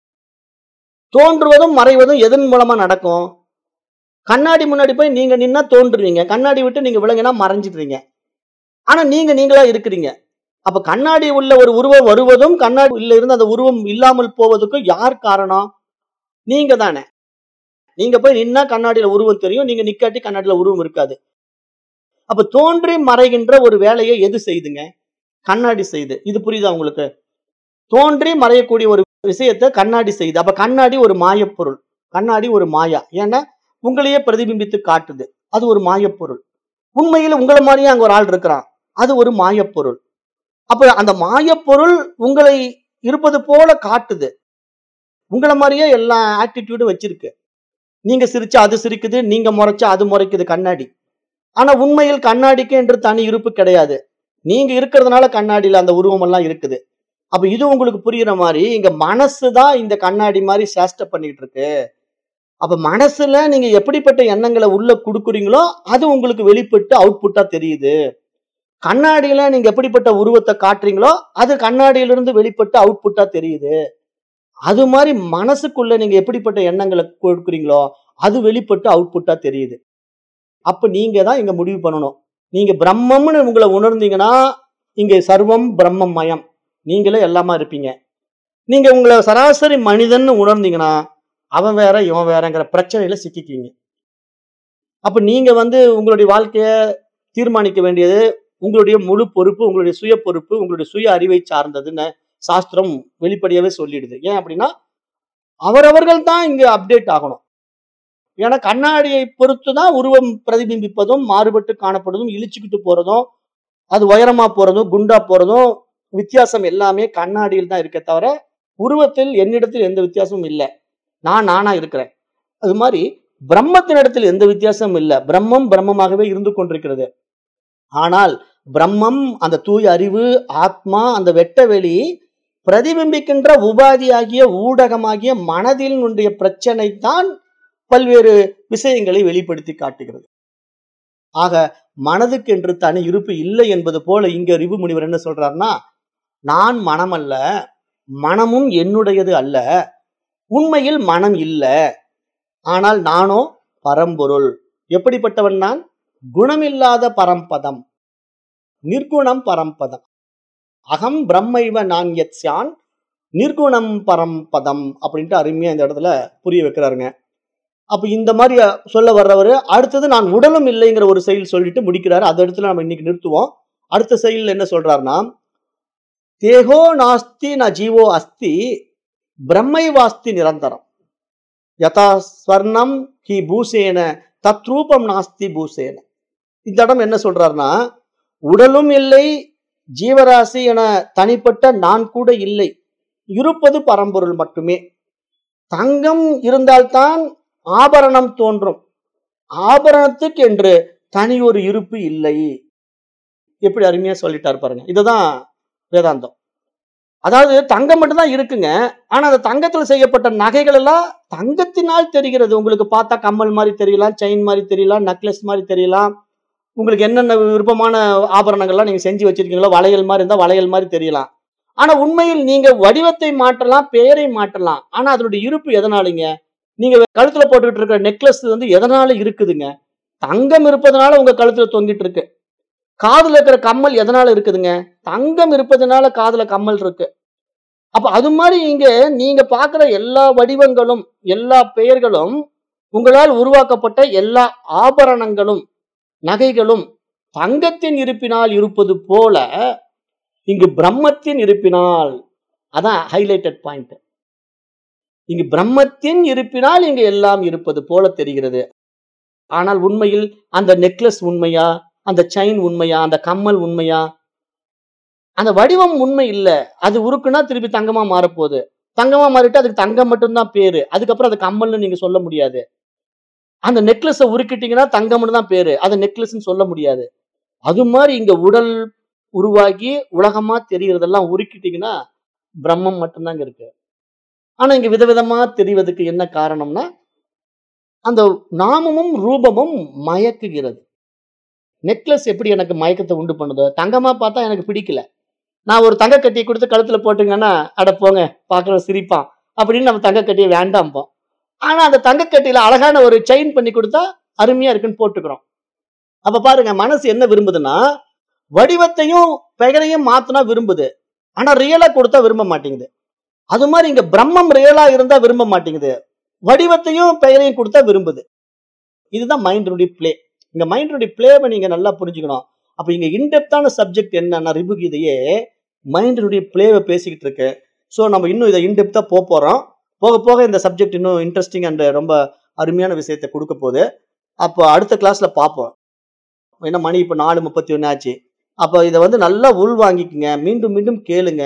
தோன்றுவதும் மறைவதும் எதன் மூலமா நடக்கும் கண்ணாடி முன்னாடி போய் நீங்க நின்னா தோன்றுவீங்க கண்ணாடி விட்டு நீங்க விளங்கினா மறைஞ்சிடுறீங்க ஆனா நீங்க நீங்களா இருக்கிறீங்க அப்ப கண்ணாடி உள்ள ஒரு உருவம் வருவதும் கண்ணாடி உள்ள இருந்து அந்த உருவம் இல்லாமல் போவதுக்கும் யார் காரணம் நீங்க தானே நீங்க போய் நின்னா கண்ணாடியில உருவம் தெரியும் நீங்க நிக்காட்டி கண்ணாடியில உருவம் இருக்காது அப்ப தோன்றி மறைகின்ற ஒரு வேலையை எது செய்துங்க கண்ணாடி செய்து இது புரியுதா உங்களுக்கு தோன்றி மறையக்கூடிய ஒரு விஷயத்தை கண்ணாடி செய்து அப்ப கண்ணாடி ஒரு மாயப்பொருள் கண்ணாடி ஒரு மாயா ஏன்னா உங்களையே பிரதிபிம்பித்து காட்டுது அது ஒரு மாயப்பொருள் உண்மையில உங்களை மாதிரியே அங்க ஒரு ஆள் இருக்கிறான் அது ஒரு மாயப்பொருள் அப்ப அந்த மாயப்பொருள் உங்களை இருப்பது போல காட்டுது உங்களை மாதிரியே எல்லா ஆட்டிடியூடும் வச்சிருக்கு நீங்க சிரிச்சா அது சிரிக்குது நீங்க முறைச்சா அது முறைக்குது கண்ணாடி ஆனா உண்மையில் கண்ணாடிக்கு என்று தனி இருப்பு கிடையாது நீங்க இருக்கிறதுனால கண்ணாடியில அந்த உருவம் எல்லாம் இருக்குது அப்ப இது உங்களுக்கு புரியுற மாதிரி இங்க மனசு தான் இந்த கண்ணாடி மாதிரி சேஷ்ட பண்ணிட்டு இருக்கு அப்ப மனசுல நீங்க எப்படிப்பட்ட எண்ணங்களை உள்ள கொடுக்குறீங்களோ அது உங்களுக்கு வெளிப்பட்டு அவுட்புட்டா தெரியுது கண்ணாடியில நீங்க எப்படிப்பட்ட உருவத்தை காட்டுறீங்களோ அது கண்ணாடியிலிருந்து வெளிப்பட்டு அவுட்புட்டா தெரியுது அது மாதிரி மனசுக்குள்ள நீங்க எப்படிப்பட்ட எண்ணங்களை கொடுக்குறீங்களோ அது வெளிப்பட்டு அவுட்புட்டா தெரியுது அப்ப நீங்க தான் இங்க முடிவு பண்ணணும் நீங்க பிரம்மம்னு உங்களை உணர்ந்தீங்கன்னா இங்க சர்வம் பிரம்மம் மயம் நீங்களே எல்லாமா இருப்பீங்க நீங்க உங்களை சராசரி மனிதன்னு உணர்ந்தீங்கன்னா அவன் வேற இவன் வேறங்கிற பிரச்சனையில சிக்கிக்குவீங்க அப்ப நீங்க வந்து உங்களுடைய வாழ்க்கைய தீர்மானிக்க வேண்டியது உங்களுடைய முழு பொறுப்பு உங்களுடைய சுய பொறுப்பு உங்களுடைய சுய அறிவை சார்ந்ததுன்னு சாஸ்திரம் வெளிப்படையாவே சொல்லிடுது ஏன் அப்படின்னா அவரவர்கள் தான் இங்க அப்டேட் ஆகணும் ஏன்னா கண்ணாடியை பொறுத்து தான் உருவம் பிரதிபிம்பிப்பதும் மாறுபட்டு காணப்படுவதும் இழிச்சுக்கிட்டு போறதும் அது உயரமா போறதும் குண்டா போறதும் வித்தியாசம் எல்லாமே கண்ணாடியில் தான் இருக்க தவிர உருவத்தில் என்னிடத்தில் எந்த வித்தியாசமும் இல்லை நான் நானா இருக்கிறேன் அது மாதிரி பிரம்மத்தினிடத்தில் எந்த வித்தியாசமும் இல்லை பிரம்மம் பிரம்மமாகவே இருந்து கொண்டிருக்கிறது ஆனால் பிரம்மம் அந்த தூய அறிவு ஆத்மா அந்த வெட்ட வெளி பிரதிபிம்பிக்கின்ற உபாதியாகிய ஊடகமாகிய மனதினுடைய பிரச்சனை தான் பல்வேறு விஷயங்களை வெளிப்படுத்தி காட்டுகிறது ஆக மனதுக்கென்று தனி இருப்பு இல்லை என்பது போல இங்க ரிபு முனிவர் என்ன சொல்றாருன்னா நான் மனம் அல்ல மனமும் என்னுடையது அல்ல உண்மையில் மனம் இல்ல ஆனால் நானோ பரம்பொருள் எப்படிப்பட்டவன் நான் குணமில்லாத பரம்பதம் நிர்குணம் பரம்பதம் அகம் பிரம்மைவ நான் யத்யான் நிர்குணம் பரம்பதம் அப்படின்ட்டு அருமையா இந்த இடத்துல புரிய வைக்கிறாருங்க அப்ப இந்த மாதிரி சொல்ல வர்றவர் அடுத்தது நான் உடலும் இல்லைங்கிற ஒரு செயல் சொல்லிட்டு முடிக்கிறாரு அந்த இடத்துல நம்ம இன்னைக்கு நிறுத்துவோம் அடுத்த செயல் என்ன சொல்றாருன்னா தேகோ நாஸ்தி ந ஜீவோ அஸ்தி பிரம்மைவாஸ்தி நிரந்தரம் யதா ஸ்வர்ணம் ஹி பூசேன தத்ரூபம் நாஸ்தி பூசேன இந்த இடம் என்ன சொல்றாருன்னா உடலும் இல்லை ஜீவராசி என தனிப்பட்ட நான் கூட இல்லை இருப்பது பரம்பொருள் மட்டுமே தங்கம் இருந்தால்தான் ஆபரணம் தோன்றும் ஆபரணத்துக்கு என்று தனி ஒரு இருப்பு இல்லை எப்படி அருமையா சொல்லிட்டார் பாருங்க இதுதான் வேதாந்தம் அதாவது தங்கம் மட்டும்தான் இருக்குங்க ஆனா அந்த தங்கத்துல செய்யப்பட்ட நகைகள் எல்லாம் தங்கத்தினால் தெரிகிறது உங்களுக்கு பார்த்தா கம்மல் மாதிரி தெரியலாம் செயின் மாதிரி தெரியலாம் நக்லஸ் மாதிரி தெரியலாம் உங்களுக்கு என்னென்ன விருப்பமான ஆபரணங்கள்லாம் நீங்க செஞ்சு வச்சிருக்கீங்களோ வளையல் மாதிரி இருந்தா வளையல் மாதிரி தெரியலாம் ஆனா உண்மையில் நீங்க வடிவத்தை மாற்றலாம் பெயரை மாற்றலாம் ஆனா அதனுடைய இருப்பு எதனாலங்க நீங்க கழுத்துல போட்டுக்கிட்டு இருக்கிற நெக்லஸ் வந்து எதனால இருக்குதுங்க தங்கம் இருப்பதனால உங்க கழுத்துல தொங்கிட்டு இருக்கு காதுல இருக்கிற கம்மல் எதனால இருக்குதுங்க தங்கம் இருப்பதனால காதுல கம்மல் இருக்கு அப்ப அது மாதிரி இங்க நீங்க பார்க்கிற எல்லா வடிவங்களும் எல்லா பெயர்களும் உங்களால் உருவாக்கப்பட்ட எல்லா ஆபரணங்களும் நகைகளும் தங்கத்தின் இருப்பினால் இருப்பது போல இங்கு பிரம்மத்தின் இருப்பினால் அதான் ஹைலைட்டட் பாயிண்ட் இங்கு பிரம்மத்தின் இருப்பினால் இங்கு எல்லாம் இருப்பது போல தெரிகிறது ஆனால் உண்மையில் அந்த நெக்லஸ் உண்மையா அந்த செயின் உண்மையா அந்த கம்மல் உண்மையா அந்த வடிவம் உண்மை இல்ல அது உருக்குனா திருப்பி தங்கமா மாறப்போகுது தங்கமா மாறிட்டு அதுக்கு தங்கம் மட்டும்தான் பேரு அதுக்கப்புறம் அது கம்மல்னு நீங்க சொல்ல முடியாது அந்த நெக்லஸை உருக்கிட்டீங்கன்னா தங்கம்னு தான் பேரு அதை நெக்லஸ்ன்னு சொல்ல முடியாது அது மாதிரி இங்க உடல் உருவாகி உலகமா தெரியறதெல்லாம் உருக்கிட்டீங்கன்னா பிரம்மம் மட்டும்தாங்க இருக்கு ஆனா இங்க விதவிதமா தெரிவதற்கு என்ன காரணம்னா அந்த நாமமும் ரூபமும் மயக்குகிறது நெக்லஸ் எப்படி எனக்கு மயக்கத்தை உண்டு பண்ணுதோ தங்கமா பார்த்தா எனக்கு பிடிக்கல நான் ஒரு தங்க கட்டியை கொடுத்து கழுத்துல போட்டுங்கன்னா அட போங்க பார்க்குற சிரிப்பான் அப்படின்னு நம்ம தங்க கட்டியை வேண்டாம்போம் ஆனா அந்த தங்க கட்டியில அழகான ஒரு செயின் பண்ணி கொடுத்தா அருமையா இருக்குன்னு போட்டுக்கிறோம் அப்ப பாருங்க மனசு என்ன விரும்புதுன்னா வடிவத்தையும் பெயரையும் மாத்தினா விரும்புது ஆனா ரியலா கொடுத்தா விரும்ப மாட்டேங்குது அது மாதிரி இங்க பிரம்மம் ரியலா இருந்தா விரும்ப மாட்டேங்குது வடிவத்தையும் பெயரையும் கொடுத்தா விரும்புது இதுதான் மைண்டினுடைய பிளே இங்க மைண்டினுடைய பிளேவை நீங்க நல்லா புரிஞ்சுக்கணும் அப்ப இங்க இன்டெப்தான சப்ஜெக்ட் என்னன்னா ரிபுகீதையே மைண்டினுடைய பிளேவை பேசிக்கிட்டு இருக்கு ஸோ நம்ம இன்னும் இதை இன்டெப்தா போக போறோம் போக போக இந்த சப்ஜெக்ட் இன்னும் இன்ட்ரெஸ்டிங் அண்ட் ரொம்ப அருமையான விஷயத்தை கொடுக்க போகுது அப்போ அடுத்த கிளாஸ்ல பார்ப்போம் ஏன்னா மணி இப்போ நாலு முப்பத்தி ஒன்று ஆச்சு அப்போ இதை வந்து நல்லா உள் வாங்கிக்குங்க மீண்டும் மீண்டும் கேளுங்க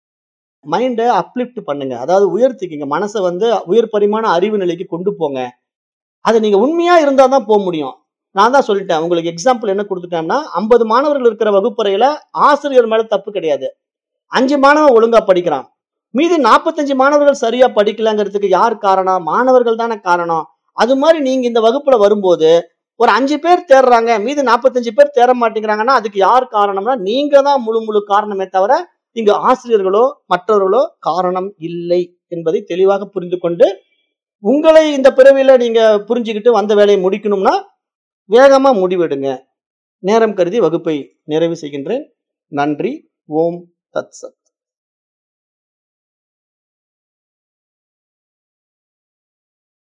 மைண்டை அப்லிஃப்ட் பண்ணுங்க அதாவது உயர்த்திக்கிங்க மனசை வந்து உயர் பரிமாண அறிவு நிலைக்கு கொண்டு போங்க அது நீங்க உண்மையா இருந்தா தான் போக முடியும் நான் தான் சொல்லிட்டேன் உங்களுக்கு எக்ஸாம்பிள் என்ன கொடுத்துட்டேன்னா ஐம்பது மாணவர்கள் இருக்கிற வகுப்பறையில ஆசிரியர் மேல தப்பு கிடையாது அஞ்சு மாணவன் ஒழுங்கா படிக்கிறான் மீதி நாற்பத்தஞ்சு மாணவர்கள் சரியா படிக்கலங்கிறதுக்கு யார் காரணம் மாணவர்கள் தானே காரணம் அது மாதிரி நீங்க இந்த வகுப்புல வரும்போது ஒரு அஞ்சு பேர் தேடுறாங்க மீதி நாற்பத்தஞ்சு பேர் தேர மாட்டேங்கிறாங்கன்னா அதுக்கு யார் காரணம்னா நீங்க தான் முழு முழு காரணமே தவிர இங்க ஆசிரியர்களோ மற்றவர்களோ காரணம் இல்லை என்பதை தெளிவாக புரிந்து கொண்டு உங்களை இந்த பிறவியில நீங்க புரிஞ்சுக்கிட்டு வந்த வேலையை முடிக்கணும்னா வேகமா முடிவெடுங்க நேரம் கருதி வகுப்பை நிறைவு செய்கின்றேன் நன்றி ஓம் தத் சத்